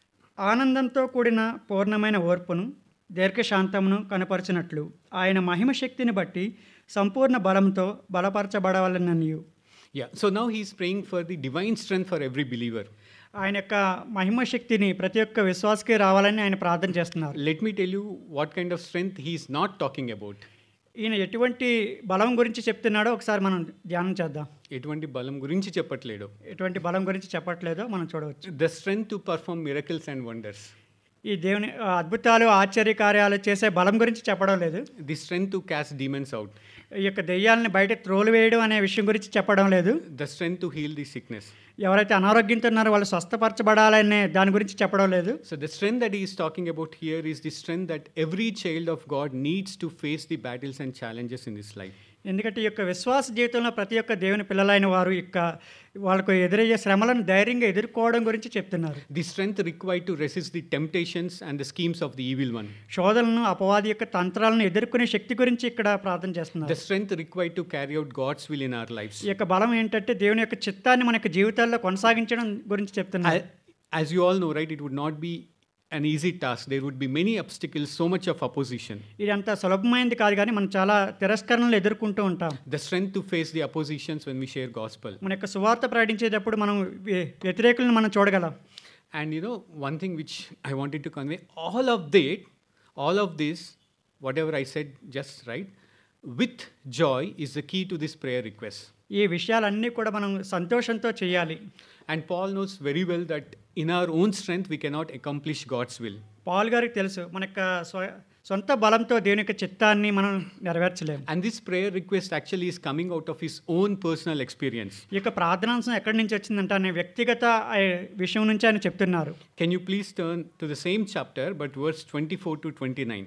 ఆనందంతో కూడిన పూర్ణమైన ఓర్పును దీర్ఘశాంతమును కనపరచినట్లు ఆయన మహిమ శక్తిని బట్టి సంపూర్ణ బలంతో బలపరచబడవలననియు Yeah, so now he's praying for the divine strength for every believer. ఆయన యొక్క మహిమ శక్తిని ప్రతి ఒక్క విశ్వాసకి రావాలని ఆయన ప్రార్థన చేస్తున్నారు Let me tell you what kind of strength he's not talking about. ఈయన ఎటువంటి బలం గురించి చెప్తున్నాడో ఒకసారి మనం ధ్యానం చేద్దాం ఎటువంటి బలం గురించి చెప్పట్లేడు ఎటువంటి బలం గురించి చెప్పట్లేదో మనం చూడవచ్చు the strength to perform miracles and wonders ఈ దేవుని ఆ, అద్భుతాలు ఆశ్చర్య కార్యాలు చేసే బలం గురించి చెప్పడం లేదు the strength to cast demons out ఈ యొక్క దెయ్యాలని బయట త్రోలు వేయడం అనే విషయం గురించి చెప్పడం లేదు the strength to heal the sickness ఎవరైతే అనారోగ్యంతో ఉన్నారో వాళ్ళు స్వస్థపరచబడాలనే దాని గురించి చెప్పడం లేదు so the strength that is talking about here is the strength that every child of God needs to face the battles and challenges in this life ఎందుకంటే ఈ యొక్క విశ్వాస జీవితంలో ప్రతి ఒక్క దేవుని పిల్లలైన వారు యొక్క వాళ్ళకు ఎదురయ్యే శ్రమలను ధైర్యంగా ఎదుర్కోవడం గురించి చెప్తున్నారు the strength required to resist the temptations and the schemes of the evil one శోధనలను అపవాది యొక్క తంత్రాలను ఎదుర్కొనే శక్తి గురించి ఇక్కడ ప్రార్థన ద చేస్తున్నారు strength required to carry out God's will in our lifes ఈ యొక్క బలం ఏంటంటే దేవుని యొక్క చిత్తాన్ని మన యొక్క జీవితాల్లో కొనసాగించడం గురించి చెప్తున్నారు as you all know right it would not be an easy task there would be many obstacles so much of opposition ఇది అంత సులభమైంది కాదు కానీ మనం చాలా తిరస్కరణలు ఎదుర్కొంటూ ఉంటాం the strength to face the oppositions when we share gospel మన యొక్క సువార్త ప్రకటించేటప్పుడు మనం వ్య- వ్యతిరేకులను మనం చూడగలం and you know one thing which i wanted to convey all of that all of this whatever i said just right with joy is the key to this prayer request ఈ విషయాలన్నీ కూడా మనం సంతోషంతో చేయాలి and paul knows very well that in our own strength we cannot accomplish god's will Paul గారికి తెలుసు మన యొక్క స్వ సొంత బలంతో దేవుని యొక్క చిత్తాన్ని మనం నెరవేర్చలేము and this prayer request actually is coming out of his own personal experience ఈ యొక్క ప్రార్థనాంశం ఎక్కడి నుంచి వచ్చిందంటే అనే వ్యక్తిగత ఆ, విషయం నుంచి ఆయన చెప్తున్నారు Can you please turn to the same chapter, but verse 24 to 29?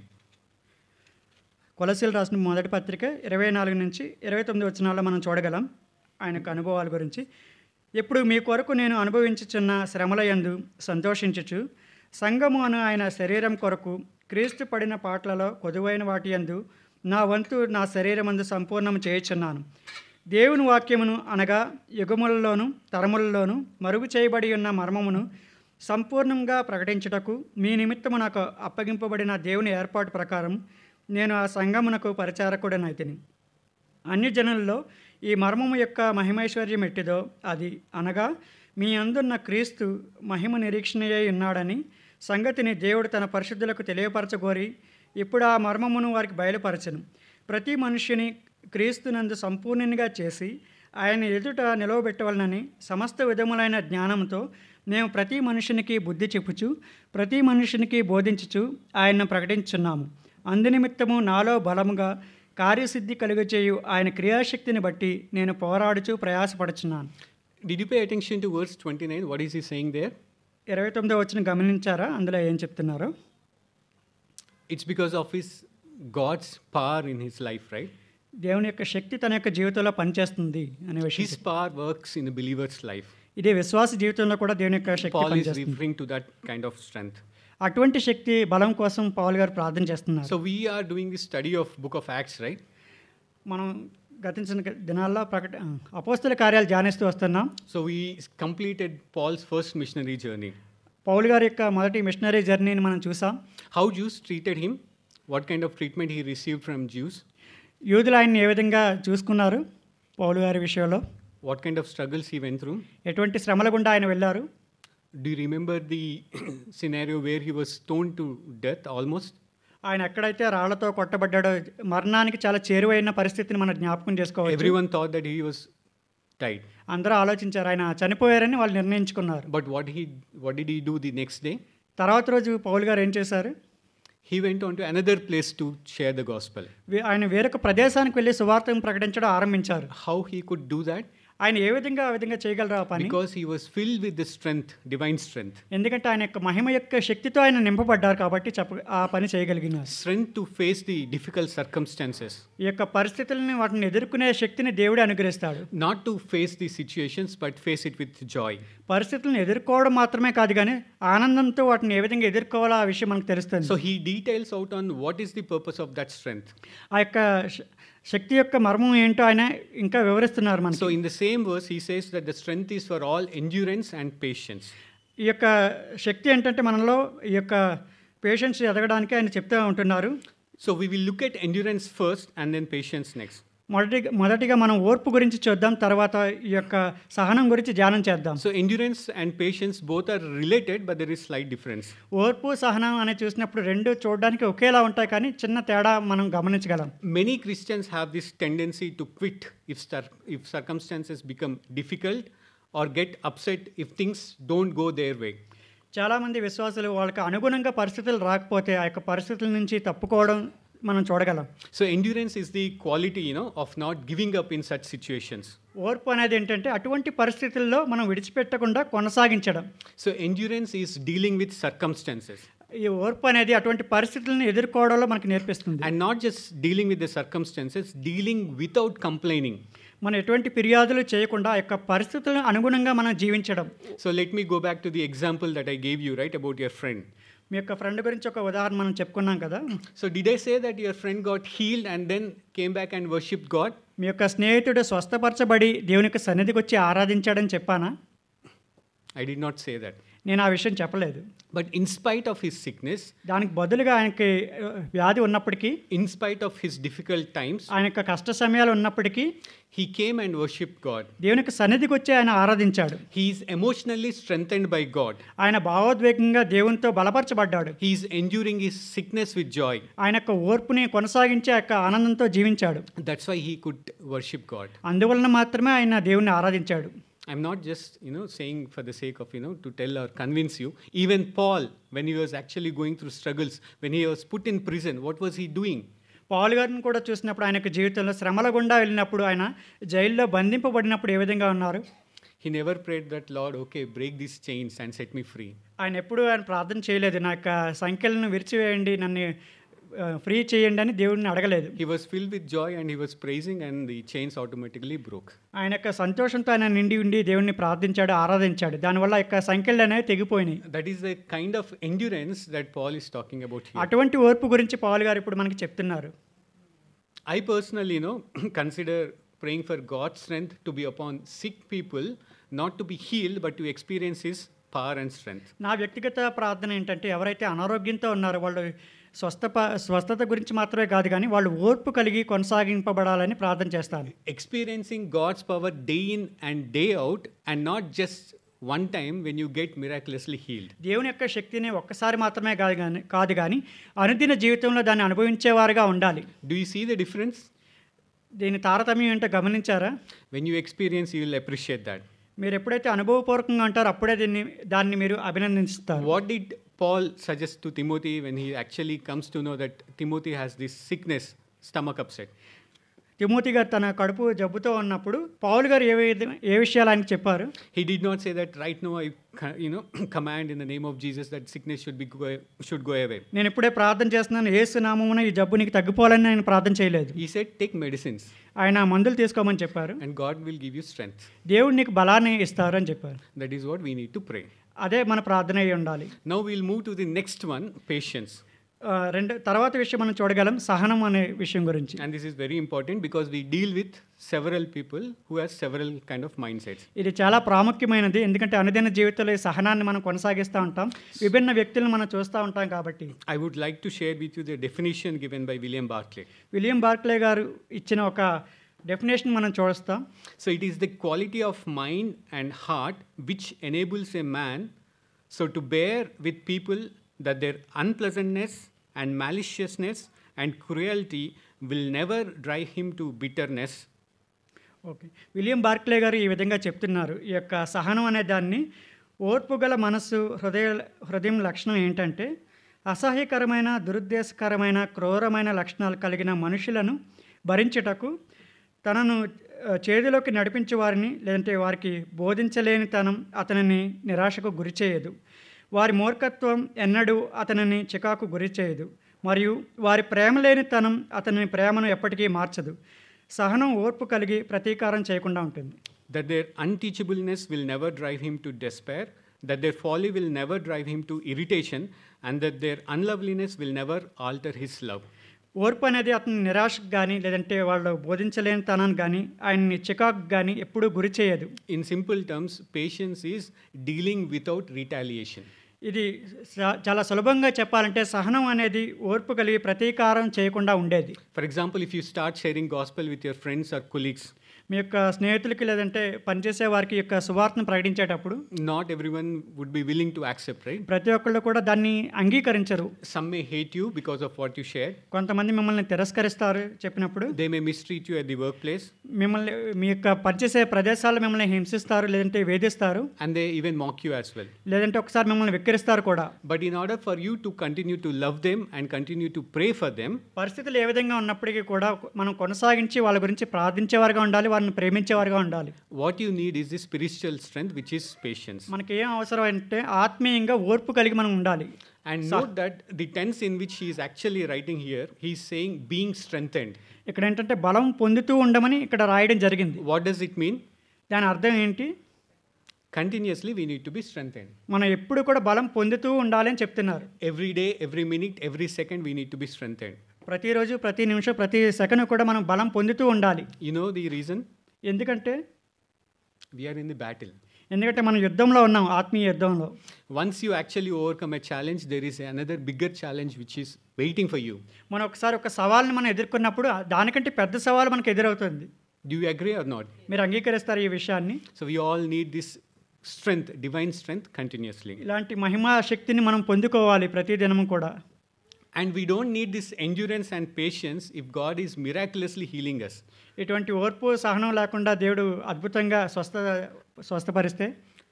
కొలసీలు రాసిన మొదటి పత్రిక ఇరవై నాలుగు నుంచి ఇరవై తొమ్మిది వచనాల్లో మనం చూడగలం ఆయన యొక్క అనుభవాల గురించి ఇప్పుడు మీ కొరకు నేను అనుభవించుచున్న శ్రమల యందు సంతోషించుచు సంఘము అను ఆయన శరీరం కొరకు క్రీస్తు పడిన పాటలలో కొదువైన వాటి యందు నా వంతు నా శరీరమందు సంపూర్ణం చేయుచున్నాను దేవుని వాక్యమును అనగా యుగములలోను తరములలోను మరుగు చేయబడి ఉన్న మర్మమును సంపూర్ణంగా ప్రకటించుటకు మీ నిమిత్తము నాకు అప్పగింపబడిన దేవుని ఏర్పాటు ప్రకారం నేను ఆ సంగమునకు పరిచారకుడనైతిని అన్ని జనుల్లో ఈ మర్మము యొక్క మహిమైశ్వర్యం ఎట్టిదో అది అనగా మీ అందున్న క్రీస్తు మహిమ నిరీక్షణయ్యై ఉన్నాడని సంగతిని దేవుడు తన పరిశుద్ధులకు తెలియపరచగోరి ఇప్పుడు ఆ మర్మమును వారికి బయలుపరచను ప్రతి మనుష్యుని క్రీస్తునందు సంపూర్ణంగా చేసి ఆయన ఎదుట నిలవబెట్టవలనని సమస్త విధములైన జ్ఞానంతో మేము ప్రతి మనుషునికి బుద్ధి చెప్పుచు ప్రతి మనుషునికి బోధించుచు ఆయన్ను ప్రకటించున్నాము అందునిమిత్తము నాలో బలముగా కార్యసిద్ధి కలుగచేయు ఆయన క్రియాశక్తిని బట్టి నేను పోరాడుచు ప్రయాసపడుచున్నాను Did you pay attention to verse 29? What is he saying there? ఇరవై తొమ్మిదో వచ్చిన గమనించారా అందులో ఏం చెప్తున్నారు It's because of his God's power in his life, right? దేవుని యొక్క శక్తి తన యొక్క జీవితంలో పనిచేస్తుంది అనే విషయం His power works in a believer's life. ఇదే విశ్వాస జీవితంలో కూడా దేవుని యొక్క శక్తి Paul is పనిచేస్తుంది referring to that kind of strength. అటువంటి శక్తి బలం కోసం పౌల్ గారు ప్రార్థన చేస్తున్నారు So we are doing the study of Book of Acts, right? మనం గతించిన దినాల్లో ప్రకట అపోస్తుల కార్యాలు ధ్యానిస్తూ వస్తున్నాం So we completed Paul's first missionary journey. Paul గారి యొక్క మొదటి మిషనరీ జర్నీని మనం చూసాం How Jews treated him, what kind of treatment he received from Jews, యూదులు ఆయన్ని ఏ విధంగా చూసుకున్నారు పౌలు గారి విషయంలో what kind of struggles he went through. ఎటువంటి శ్రమల గుండా ఆయన వెళ్ళారు Do you remember the scenario where he was stoned to death almost? ఆయన ఎక్కడైతే రాళ్లతో కొట్టబడ్డాడో మరణానికి చాలా చేరువైన పరిస్థితిని మనం జ్ఞాపకం చేసుకోవచ్చు Everyone thought that he was died. అందరూ ఆలోచించారు ఆయన చనిపోయారని వాళ్ళు నిర్ణయించుకున్నారు But what he what did he do the next day? తర్వాత రోజు పౌలు గారు ఏం చేశారు He went on to another place to share the gospel. వే- ఆయన వేరొక ప్రదేశానికి వెళ్ళి సువార్తను ప్రకటించడం ఆరంభించారు How he could do that? ఆయన ఏ విధంగా ఆ విధంగా చేయగలరు ఆ పని Because he was filled with the strength, divine strength. ఎందుకంటే ఆయన యొక్క మహిమ యొక్క శక్తితో ఆయన నింపబడ్డారు కాబట్టి చెప్ప ఆ పని చేయగలిగినారు Strength to face the difficult circumstances. ఈ యొక్క పరిస్థితులని వాటిని ఎదుర్కొనే శక్తిని దేవుడే అనుగ్రహిస్తాడు Not to face the situations, but face it with joy. పరిస్థితులను ఎదుర్కోవడం మాత్రమే కాదు కానీ ఆనందంతో వాటిని ఏ విధంగా ఎదుర్కోవాలో ఆ విషయం మనకు తెలుస్తుంది So he details out on what is the purpose of that strength. ఆ యొక్క శ- శక్తి యొక్క మర్మం ఏంటో ఆయన ఇంకా వివరిస్తున్నారు మనకి So in the same verse, he says that the strength is for all endurance and patience. ఈ యొక్క శక్తి ఏంటంటే మనలో ఈ యొక్క పేషెన్స్ ఎదగడానికి ఆయన చెప్తూ ఉంటున్నారు So we will look at endurance first and then patience next. మొదటి మొదటిగా మనం ఓర్పు గురించి చూద్దాం తర్వాత ఈ యొక్క సహనం గురించి ధ్యానం చేద్దాం So endurance and patience both are related, but there is slight difference. ఓర్పు సహనం అని చూసినప్పుడు రెండు చూడడానికి ఒకేలా ఉంటాయి కానీ చిన్న తేడా మనం గమనించగలం Many Christians have this tendency to quit if, cir- if circumstances become difficult or get upset if things don't go their way. చాలామంది విశ్వాసులు వాళ్ళకి అనుగుణంగా పరిస్థితులు రాకపోతే ఆ యొక్క పరిస్థితుల నుంచి తప్పుకోవడం మనం చూడగలం So endurance is the quality, you know, of not giving up in such situations. ఓర్పు అనేది ఏంటంటే అటువంటి పరిస్థితుల్లో మనం విడిచిపెట్టకుండా కొనసాగించడం So endurance is dealing with circumstances ఈ ఓర్పు అనేది అటువంటి పరిస్థితులను ఎదుర్కోవడంలో మనకి నేర్పిస్తుంది and not just dealing with the circumstances, dealing without complaining. మనం ఎటువంటి ఫిర్యాదులు చేయకుండా ఆ యొక్క పరిస్థితులను అనుగుణంగా మనం జీవించడం So let me go back to the example that I gave you, right, about your friend. మీ యొక్క ఫ్రెండ్ గురించి ఒక ఉదాహరణ మనం చెప్పుకున్నాం కదా So did I say that your friend got healed and then came back and worshipped God? మీ యొక్క స్నేహితుడు స్వస్థపరచబడి దేవుని యొక్క సన్నిధికి వచ్చి ఆరాధించాడని చెప్పానా I did not say that. నేను ఆ విషయం చెప్పలేదు But in spite of his sickness, దానికి బదులుగా ఆయనకి ఆ, వ్యాధి ఉన్నప్పటికీ in spite of his difficult times, ఆయన యొక్క కష్ట సమయాలు ఉన్నప్పటికీ he came and worshipped God. దేవుని యొక్క సన్నిధికి వచ్చి ఆయన ఆరాధించాడు He is emotionally strengthened by God. ఆయన భావోద్వేగంగా దేవునితో బలపరచబడ్డాడు He is enduring his sickness with joy. ఆయన యొక్క ఓర్పుని కొనసాగించి ఆ యొక్క ఆనందంతో జీవించాడు That's why he could worship God. అందువలన మాత్రమే ఆయన దేవుణ్ణి ఆరాధించాడు I'm not just, you know, saying for the sake of, you know, to tell or convince you. Even Paul, when he was actually going through struggles, when he was put in prison, what was he doing? Paul గారిని కూడా చూసినప్పుడు ఆయన యొక్క జీవితంలో శ్రమల గుండా వెళ్ళినప్పుడు ఆయన జైల్లో బంధింపబడినప్పుడు ఏ విధంగా ఉన్నారు He never prayed that, Lord, okay, break these chains and set me free. ఆయన ఎప్పుడూ ఆయన ప్రార్థన చేయలేదు నా యొక్క సంఖ్యలను విరిచివేయండి నన్ను ఫ్రీ చేయండి అని దేవుడిని అడగలేదు He was filled with joy and he was praising, and the chains automatically broke. ఆయన యొక్క సంతోషంతో ఆయన నిండి ఉండి దేవుణ్ణి ప్రార్థించాడు ఆరాధించాడు దానివల్ల ఆ యొక్క సంఖ్యలు అనేవి తెగిపోయినాయి That is the kind of endurance that Paul is talking about here. అటువంటి ఓర్పు గురించి పాల్ గారు ఇప్పుడు మనకి చెప్తున్నారు I personally, you know, consider praying for God's strength to be upon sick people, not to be healed, but to experience His power and strength. నా వ్యక్తిగత ప్రార్థన ఏంటంటే ఎవరైతే అనారోగ్యంతో ఉన్నారో వాళ్ళు స్వస్థ స్వస్థత గురించి మాత్రమే కాదు కానీ వాళ్ళు ఓర్పు కలిగి కొనసాగింపబడాలని ప్రార్థన చేస్తాను experiencing God's power day in and day out, and not just one time when you get miraculously healed. దేవుని యొక్క శక్తిని ఒక్కసారి మాత్రమే కాదు కానీ కాదు కానీ అనుదిన జీవితంలో దాన్ని అనుభవించేవారుగా ఉండాలి Do you see the difference? దీని తారతమ్యం ఏంటో గమనించారా When you experience, you will appreciate that. మీరు ఎప్పుడైతే అనుభవపూర్వకంగా అంటారో అప్పుడే దీన్ని దాన్ని మీరు అభినందిస్తారు What did Paul suggest to Timothy when he actually comes to know that Timothy has this sickness, stomach upset? Timothy గారు తన కడుపు జబ్బుతో ఉన్నప్పుడు పౌలు గారు ఏ విధ- ఏ విషయాలు ఆయనకు చెప్పారు He did not say that right now I, co- you know, command in the name of Jesus that sickness should be go, should go away. నేను ఇప్పుడే ప్రార్థన చేస్తున్నాను ఏసు నామమున ఈ జబ్బు నీకు తగ్గిపోవాలని ఆయన ప్రార్థన చేయలేదు He said, take medicines, ఆయన మందులు తీసుకోమని చెప్పారు and God will give you strength. దేవుడు నీకు బలాన్ని ఇస్తారు అని చెప్పారు That is what we need to pray. అదే మన ప్రార్థన అయి ఉండాలి Now we'll move to the next one, patience. ఆ, రెండు తర్వాత విషయం మనం చూడగలం సహనం అనే విషయం గురించి And this is very important because we deal with several people who have several kind of mindsets. ఇది చాలా ప్రాముఖ్యమైనది ఎందుకంటే అనుదిన జీవితంలో ఈ సహనాన్ని మనం కొనసాగిస్తూ ఉంటాం విభిన్న వ్యక్తులను మనం చూస్తూ ఉంటాం కాబట్టి I would like to share with you the definition given by William Barclay. William Barclay గారు ఇచ్చిన ఒక డెఫినేషన్ మనం చూస్తాం So it is the quality of mind and heart which enables a man so to bear with people that their unpleasantness and maliciousness and cruelty will never drive him to bitterness okay William Barclay గారు ఈ విధంగా చెప్తున్నారు ఈ యొక్క సహనం అనే దాన్ని ఓర్పు గల మనస్సు హృదయ హృదయం లక్షణం ఏంటంటే అసహ్యకరమైన దురుద్దేశకరమైన క్రూరమైన లక్షణాలు కలిగిన మనుషులను భరించుటకు తనను ఆ, చేతిలోకి నడిపించే వారిని లేదంటే వారికి బోధించలేని తనం అతనిని నిరాశకు గురి చేయదు వారి మూర్ఖత్వం ఎన్నడూ అతనిని చికాకు గురి చేయదు మరియు వారి ప్రేమ లేనితనం అతని ప్రేమను ఎప్పటికీ మార్చదు సహనం ఓర్పు కలిగి ప్రతీకారం చేయకుండా ఉంటుంది that their unteachableness will never drive him to despair, that their folly will never drive him to irritation, and that their unloveliness will never alter his love. ఓర్పు అనేది అతని నిరాశకు కానీ లేదంటే వాళ్ళు బోధించలేని తనాన్ని కానీ ఆయన్ని చికాకు కానీ ఎప్పుడూ గురి చేయదు In simple terms, patience is dealing without retaliation. ఇది చా- చాలా సులభంగా చెప్పాలంటే సహనం అనేది ఓర్పు కలిగి ప్రతీకారం చేయకుండా ఉండేది For example, if you start sharing gospel with your friends or colleagues, మీ యొక్క స్నేహితులకి లేదంటే పనిచేసే వారికి ఈ యొక్క సువార్తను ప్రకటించేటప్పుడు not everyone would be willing to accept, right? ప్రతి ఒక్కళ్ళు కూడా దాన్ని అంగీకరించరు Some may hate you because of what you shared. కొంతమంది మిమ్మల్ని తిరస్కరిస్తారు చెప్పినప్పుడు They may mistreat you at the workplace, మిమ్మల్ని మీ యొక్క పనిచేసే ప్రదేశాలు మిమ్మల్ని హింసిస్తారు లేదంటే వేధిస్తారు and they even mock you as well. లేదంటే ఒకసారి మిమ్మల్ని వెక్కిరిస్తారు కూడా But in order for you to continue to love them and continue to pray for them, పరిస్థితులు ఏ విధంగా ఉన్నప్పటికీ కూడా మనం కొనసాగించి వాళ్ళ గురించి ప్రార్థించేవారుగా ఉండాలి వారిని ప్రేమించేవారుగా ఉండాలి what you need is the spiritual strength, which is patience. మనకి ఏం అవసరం అంటే ఆత్మీయంగా ఓర్పు కలిగి మనం ఉండాలి And note that the tense in which he is actually writing here, he is saying being strengthened. ఇక్కడ ఏంటంటే బలం పొందుతూ ఉండమని ఇక్కడ రాయడం జరిగింది What does it mean? దాని అర్థం ఏంటి Continuously, we need to be strengthened. మనం ఎప్పుడు కూడా బలం పొందుతూ ఉండాలి అని చెప్తున్నారు Every day, every minute, every second, we need to be strengthened. ప్రతిరోజు ప్రతి నిమిషం ప్రతి సెకండ్ కూడా మనం బలం పొందుతూ ఉండాలి You know the reason? ఎందుకంటే We are in the battle. ఎందుకంటే మనం యుద్ధంలో ఉన్నాం ఆత్మీయ యుద్ధంలో Once you actually overcome a challenge, there is another bigger challenge which is waiting for you. మనం ఒకసారి ఒక సవాల్ని మనం ఎదుర్కొన్నప్పుడు దానికంటే పెద్ద సవాల్ మనకు ఎదురవుతుంది Do you agree or not? మీరు అంగీకరిస్తారు ఈ విషయాన్ని So, we all need this strength, divine strength, continuously. ఇలాంటి మహిమా శక్తిని మనం పొందుకోవాలి ప్రతి దినము కూడా And we don't need this endurance and patience if God is miraculously healing us. ఇటువంటి ఓర్పు సహనం లేకుండా దేవుడు అద్భుతంగా స్వస్థ స్వస్థపరిస్తే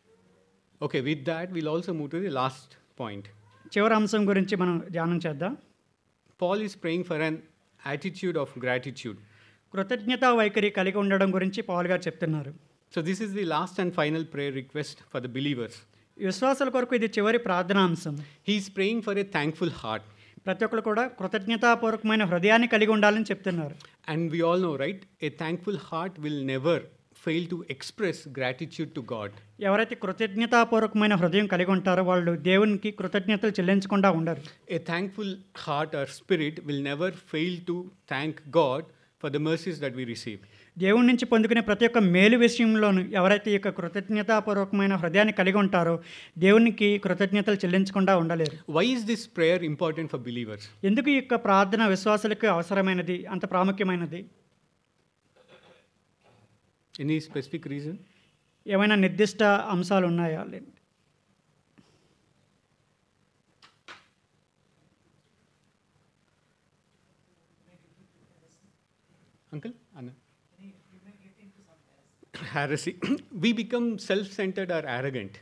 Okay, with that, we'll also move to the last point. చివరి అంశం గురించి మనం ధ్యానం చేద్దాం Paul is praying for an attitude of gratitude. కృతజ్ఞతా వైఖరి కలిగి ఉండడం గురించి పౌల్ గారు చెప్తున్నారు So, this is the last and final prayer request for the believers. విశ్వాసాల కొరకు ఇది చివరి ప్రార్థనాంశం He is praying for a thankful heart. ప్రతి ఒక్కరు కూడా కృతజ్ఞతాపూర్వకమైన హృదయాన్ని కలిగి ఉండాలని చెప్తున్నారు And we all know, right? A thankful heart will never fail to express gratitude to God. ఎవరైతే కృతజ్ఞతాపూర్వకమైన హృదయం కలిగి ఉంటారో వాళ్ళు దేవునికి కృతజ్ఞతలు చెల్లించకుండా ఉండరు A thankful heart or spirit will never fail to thank God for the mercies that we receive. దేవుడి నుంచి పొందుకునే ప్రతి ఒక్క మేలు విషయంలోనూ ఎవరైతే ఈ యొక్క కృతజ్ఞతాపూర్వకమైన హృదయాన్ని కలిగి ఉంటారో దేవునికి కృతజ్ఞతలు చెల్లించకుండా ఉండలేరు Why is this prayer important for believers? ఎందుకు ఈ యొక్క ప్రార్థన విశ్వాసులకు అవసరమైనది అంత ప్రాముఖ్యమైనది Any specific reason? ఏమైనా నిర్దిష్ట అంశాలు ఉన్నాయా Uncle? Anna. Heresy. we become self centered or arrogant.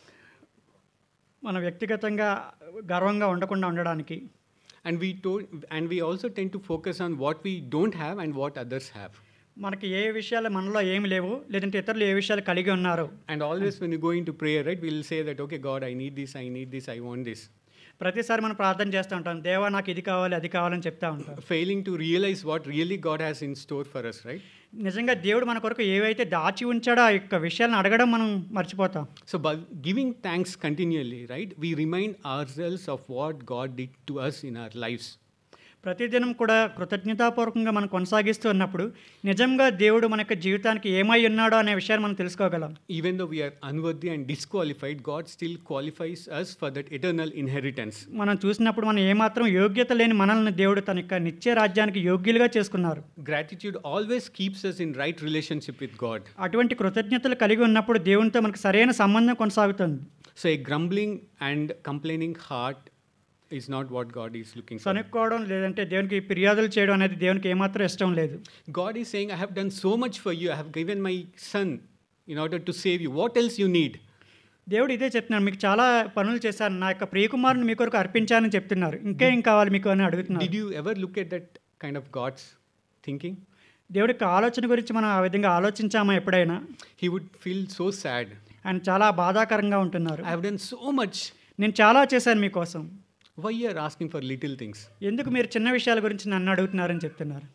మన వ్యక్తిగతంగా గర్వంగా ఉండకుండా ఉండడానికి And we, told, and we also tend to focus on what we don't have and what others have. మనకి ఏ విషయాలు మనలో ఏమి లేవు లేదంటే ఇతరులు ఏ విషయాలు కలిగి ఉన్నారో And always when you go into prayer, right, we'll say that, okay, God, I need this, I need this, I want this. ప్రతిసారి మనం ప్రార్థన చేస్తూ ఉంటాం దేవా నాకు ఇది కావాలి అది కావాలని చెప్తా ఉంటాం Failing to realize what really God has in store for us, right? నిజంగా దేవుడు మన కొరకు ఏవైతే దాచి ఉంచాడో ఆ యొక్క విషయాలను అడగడం మనం మర్చిపోతాం So by giving thanks continually, right, we remind ourselves of what God did to us in our lives. ప్రతిదినం కూడా కృతజ్ఞతాపూర్వకంగా మనం కొనసాగిస్తూ ఉన్నప్పుడు నిజంగా దేవుడు మన యొక్క జీవితానికి ఏమై ఉన్నాడో అనే విషయాన్ని మనం తెలుసుకోగలం Even though we are unworthy and disqualified, God still qualifies us for that eternal inheritance. మనం చూసినప్పుడు మనం ఏమాత్రం యోగ్యత లేని మనల్ని దేవుడు తన యొక్క నిత్య రాజ్యానికి యోగ్యులుగా చేసుకున్నారు Gratitude always keeps us in right relationship with God. అటువంటి కృతజ్ఞతలు కలిగి ఉన్నప్పుడు దేవునితో మనకు సరైన సంబంధం కొనసాగుతుంది So a grumbling and complaining heart is not what God is looking for. సనుక్కోవడం లేదంటే దేవునికి ఫిర్యాదులు చేయడం అనేది దేవునికి ఏమాత్రం ఇష్టం లేదు God is saying, I have done so much for you. I have given my son in order to save you. What else you need? దేవుడు ఇదే చెప్తున్నాడు మీకు చాలా పనులు చేశాను నా యొక్క ప్రియకుమారుని మీ కొరకు అర్పించానని చెప్తున్నారు ఇంకేం కావాలి మీకు అని అడుగుతున్నారు Did you ever look at that kind of God's thinking? దేవుడి యొక్క ఆలోచన గురించి మనం ఆ విధంగా ఆలోచించామా ఎప్పుడైనా He would feel so sad. ఆయన చాలా బాధాకరంగా ఉంటున్నారు I have done so much. నేను చాలా చేశాను మీకోసం Why you are asking for little things? ఎందుకు మీరు చిన్న విషయాల గురించి నన్ను అడుగుతున్నారని చెప్తున్నారు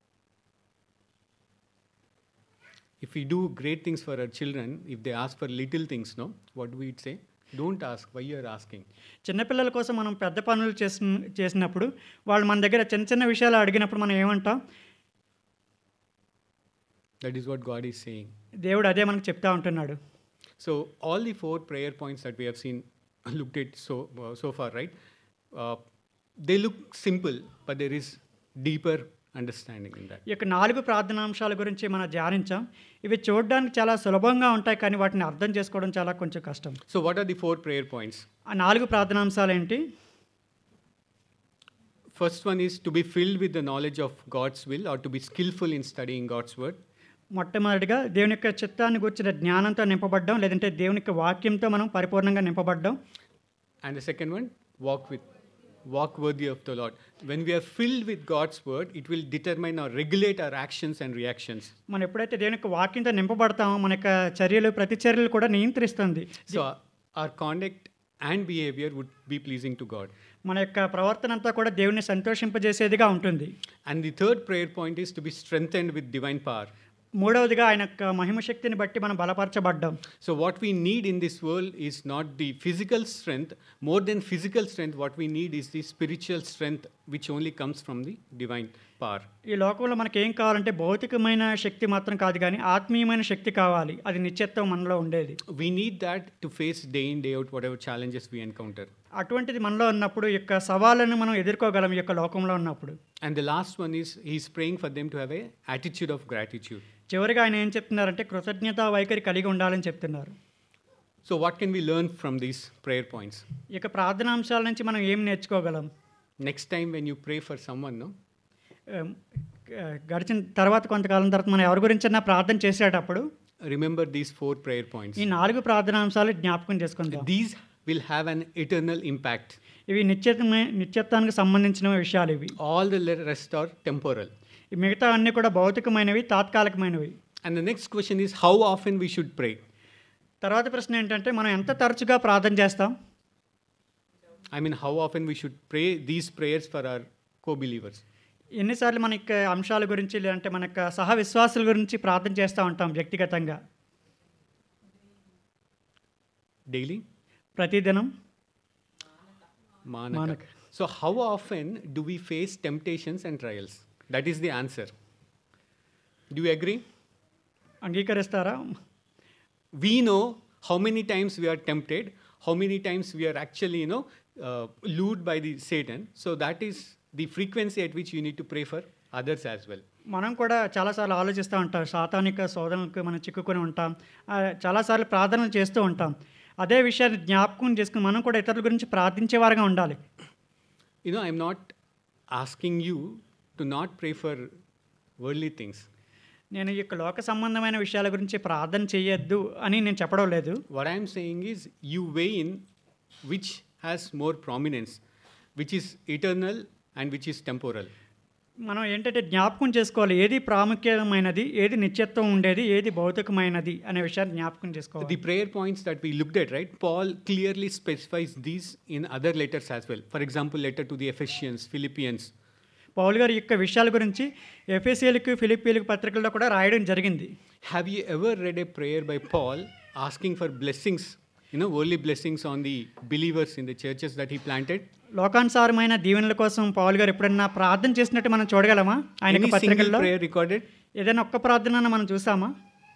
If we do great things for our children, if they ask for little things, no, what do we say? Don't ask. Why you are asking? చిన్నపిల్లల కోసం మనం పెద్ద పనులు చేసిన చేసినప్పుడు వాళ్ళు మన దగ్గర చిన్న చిన్న విషయాలు అడిగినప్పుడు మనం ఏమంటాం That is what God is saying. దేవుడు అదే మనకు చెప్తా ఉంటున్నాడు So all the four prayer points that we have seen, looked at so uh, so far, right? Uh, they look simple, but there is deeper understanding in that. ఈ యొక్క నాలుగు ప్రార్థనాంశాల గురించి మనం ధ్యానించాం ఇవి చూడడానికి చాలా సులభంగా ఉంటాయి కానీ వాటిని అర్థం చేసుకోవడం చాలా కొంచెం కష్టం So what are the four prayer points? ఆ నాలుగు ప్రార్థనాంశాలు ఏంటి First one is to be filled with the knowledge of God's will or to be skillful in studying God's word. మొట్టమొదటిగా దేవుని యొక్క చిత్తాన్ని గురించిన జ్ఞానంతో నింపబడ్డం లేదంటే దేవుని యొక్క వాక్యంతో మనం పరిపూర్ణంగా నింపబడ్డం And the second one, walk with walk worthy of the Lord. When we are filled with God's word, it will determine or regulate our actions and reactions. మనం ఎప్పుడైతే దేవుని యొక్క వాక్యంతో నింపబడతామో మన యొక్క చర్యలు ప్రతి చర్యలు కూడా నియంత్రిస్తుంది So our- our conduct and behavior would be pleasing to God. మన యొక్క ప్రవర్తన అంతా కూడా దేవుని సంతోషింపజేసేదిగా ఉంటుంది And the third prayer point is to be strengthened with divine power. మూడవదిగా ఆయన యొక్క మహిమ శక్తిని బట్టి మనం బలపరచబడ్డాం So, what we need in this world is not the physical strength. More than physical strength, what we need is the spiritual strength, which only comes from the divine power. ఈ లోకంలో మనకి ఏం కావాలంటే భౌతికమైన శక్తి మాత్రం కాదు కానీ ఆత్మీయమైన శక్తి కావాలి అది నిత్యత్వం మనలో ఉండేది We need that to face day in, day out, whatever challenges we encounter. అటువంటిది మనలో ఉన్నప్పుడు ఈ యొక్క సవాళ్ళను మనం ఎదుర్కోగలం ఈ యొక్క లోకంలో ఉన్నప్పుడు And the last one is he's praying for them to have a attitude of gratitude. చివరిగా ఆయన ఏం చెప్తున్నారంటే కృతజ్ఞత వైఖరి కలిగి ఉండాలని చెప్తున్నారు So, what can we learn from these prayer points? ఈ యొక్క ప్రార్థనాంశాల నుంచి మనం ఏం నేర్చుకోగలం Next time when you pray for someone, no, ఏం, ఆ, గడిచిన తర్వాత కొంతకాలం తర్వాత మనం ఎవరి గురించైనా ప్రార్థన చేసేటప్పుడు remember these four prayer points. ఈ నాలుగు ప్రార్థనాంశాలు జ్ఞాపకం చేసుకుందాం These will have an eternal impact. ఇవి నిత్యత్వమే నిత్యత్వానికి సంబంధించిన విషయాలు ఇవి All the le- rest are temporal. ఈ మిగతా అన్నీ కూడా భౌతికమైనవి తాత్కాలికమైనవి And the next question is how often we should pray. తర్వాత ప్రశ్న ఏంటంటే మనం ఎంత తరచుగా ప్రార్థన చేస్తాం I mean, how often we should pray these prayers for our co believers. ఎన్నిసార్లు మన యొక్క అంశాల గురించి లేదంటే మన యొక్క సహ విశ్వాసుల గురించి ప్రార్థన చేస్తూ ఉంటాం వ్యక్తిగతంగా Daily? ప్రతిదినం Manaka. Manaka. So, how often do we face temptations and trials? That is the answer. Do you agree? అంగీకరిస్తారా We know how many times we are tempted, how many times we are actually, you know, uh, lured by the Satan. So that is the frequency at which you need to pray for others as well. మనం కూడా చాలాసార్లు ఆలోచిస్తూ ఉంటాం సాతానిక శోధనలకు మనం చిక్కుకొని ఉంటాం ఆ, చాలాసార్లు ప్రార్థనలు చేస్తూ ఉంటాం అదే విషయాన్ని జ్ఞాపకం చేసుకుని మనం కూడా ఇతరుల గురించి ప్రార్థించేవారుగా ఉండాలి You know, I'm not asking you to not pray for worldly things. నేను ఈ యొక్క లోక సంబంధమైన విషయాల గురించి ప్రార్థన చేయొద్దు అని నేను చెప్పడం లేదు What I'm saying is you weigh in which has more prominence, which is eternal and which is temporal. మనం ఏంటంటే జ్ఞాపకం చేసుకోవాలి ఏది ప్రాముఖ్యమైనది ఏది నిత్యత్వం ఉండేది ఏది భౌతికమైనది అనే విషయాన్ని జ్ఞాపకం చేసుకోవాలి The prayer points that we looked at, right? Paul clearly specifies these in other letters as well. For example, letter to the Ephesians, Philippians. Paul గారి యొక్క విషయాల గురించి ఎఫ్ఎస్సీలకు ఫిలిప్పీలకు పత్రికల్లో కూడా రాయడం జరిగింది Have you ever read a prayer by Paul asking for blessings, you know, worldly blessings on the believers in the churches that he planted? లోకానుసారమైన దీవెనల కోసం పౌల్ గారు ఎప్పుడన్నా ప్రార్థన చేసినట్టు మనం చూడగలమా ఆయన Any యొక్క single పత్రికల్లో prayer recorded ఏదైనా ఒక్క ప్రార్థన మనం చూసామా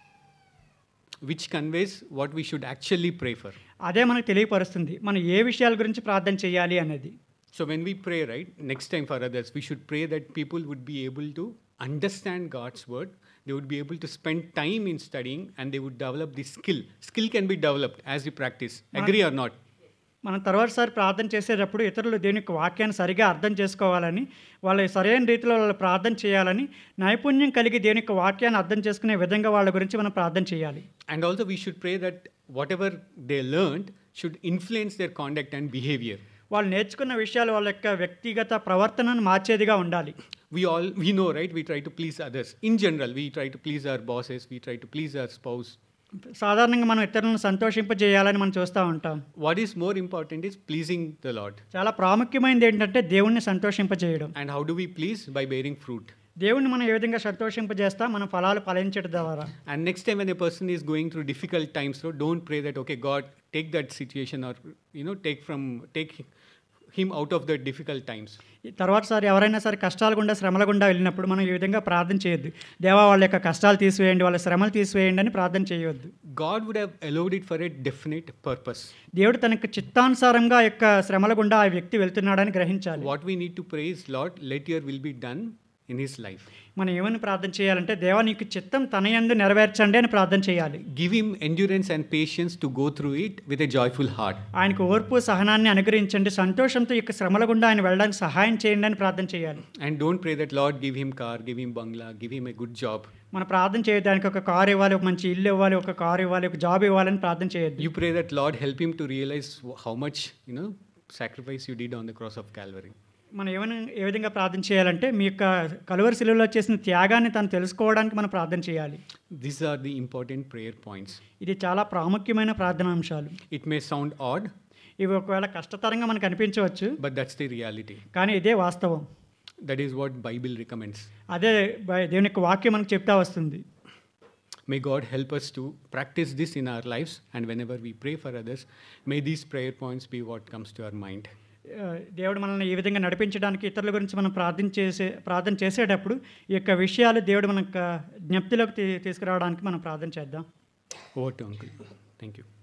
which conveys what we should actually pray for. అదే మనకు తెలియపరుస్తుంది మనం ఏ విషయాల గురించి ప్రార్థన చేయాలి అనేది So when we pray, right, next time for others, we should pray that people would be able to understand God's word. They would be able to spend time in studying and they would develop the skill. Skill can be developed as you practice. Agree or not? మనం తర్వాతసారి ప్రార్థన చేసేటప్పుడు ఇతరులు దేని యొక్క వాక్యాన్ని సరిగా అర్థం చేసుకోవాలని వాళ్ళ సరైన రీతిలో వాళ్ళు ప్రార్థన చేయాలని నైపుణ్యం కలిగి దేని యొక్క వాక్యాన్ని అర్థం చేసుకునే విధంగా వాళ్ళ గురించి మనం ప్రార్థన చేయాలి And also we should pray that whatever they learned should influence their conduct and behavior. వాళ్ళు నేర్చుకున్న విషయాలు వాళ్ళ యొక్క వ్యక్తిగత ప్రవర్తనను మార్చేదిగా ఉండాలి We all we know, right? We try to please others. In general, we try to please our bosses, we try to please our spouse. సాధారణంగా మనం ఇతరులను సంతోషింపజేయాలని మనం చూస్తూ ఉంటాం What is more important is pleasing the Lord. చాలా ప్రాముఖ్యమైనది ఏంటంటే దేవుణ్ణి సంతోషింపజేయడం And how do we please? By bearing fruit. దేవుణ్ణి మనం ఏ విధంగా సంతోషింపజేస్తా మన ఫలాలు ఫలించడం ద్వారా And next time when a person is going through difficult times, so don't pray that okay, God, take that situation or you know, take from take him out of the difficult times. ఈ తర్వాతసారి ఎవరైనా సరే కష్టాల గుండా శ్రమల గుండా వెళ్ళినప్పుడు మనం ఈ విధంగా ప్రార్థన చేయొద్దు దేవా వాళ్ళ యొక్క కష్టాలు తీసివేయండి వాళ్ళ శ్రమలు తీసివేయండి అని ప్రార్థన చేయొద్దు God would have allowed it for a definite purpose. దేవుడు తన యొక్క చిత్తానుసారంగా ఆ యొక్క శ్రమల గుండా ఆ వ్యక్తి వెళ్తున్నాడని గ్రహించాలి What we need to pray is, Lord, let your will be done in his life. మనం ఏమని ప్రార్థన చేయాలంటే దేవా నీకు చిత్తం తన యందు నెరవేర్చండి అని ప్రార్థన చేయాలి Give him endurance and patience to go through it with a joyful heart. ఆయనకు ఓర్పు సహనాన్ని అనుగ్రహించండి సంతోషంతో ఈ యొక్క శ్రమల గుండా ఆయన వెళ్ళడానికి సహాయం చేయండి అని ప్రార్థన చేయాలి And don't pray that, Lord, give him car, give him bungalow, give him a good job. మన ప్రార్థన చేయడానికి ఒక కారు ఇవ్వాలి ఒక మంచి ఇల్లు ఇవ్వాలి ఒక కారు ఇవ్వాలి ఒక జాబ్ ఇవ్వాలని ప్రార్థన చేయొద్దు You pray that, Lord, help him to realize wh- how much, you know, sacrifice you did on the cross of Calvary. మనం ఏమైనా ఏ విధంగా ప్రార్థన చేయాలంటే మీ యొక్క కలువరి శిలువలో చేసిన త్యాగాన్ని తను తెలుసుకోవడానికి మనం ప్రార్థన చేయాలి These are the important prayer points. ఇది చాలా ప్రాముఖ్యమైన ప్రార్థనా అంశాలు It may sound odd, ఇవి ఒకవేళ కష్టతరంగా మనకు అనిపించవచ్చు but that's the reality. కానీ ఇదే వాస్తవం That is what Bible recommends. అదే బై- దేవుని యొక్క వాక్యం మనకు చెప్తా వస్తుంది May God help us to practice this in our lives, and whenever we pray for others, may these prayer points be what comes to our mind. ఆ, దేవుడు మనల్ని ఈ విధంగా నడిపించడానికి ఇతరుల గురించి మనం ప్రార్థన చేసే ప్రార్థన చేసేటప్పుడు ఈ యొక్క విషయాలు దేవుడు మన యొక్క జ్ఞప్తిలోకి తీ- తీసుకురావడానికి మనం ప్రార్థన చేద్దాం Over to Uncle. Thank you.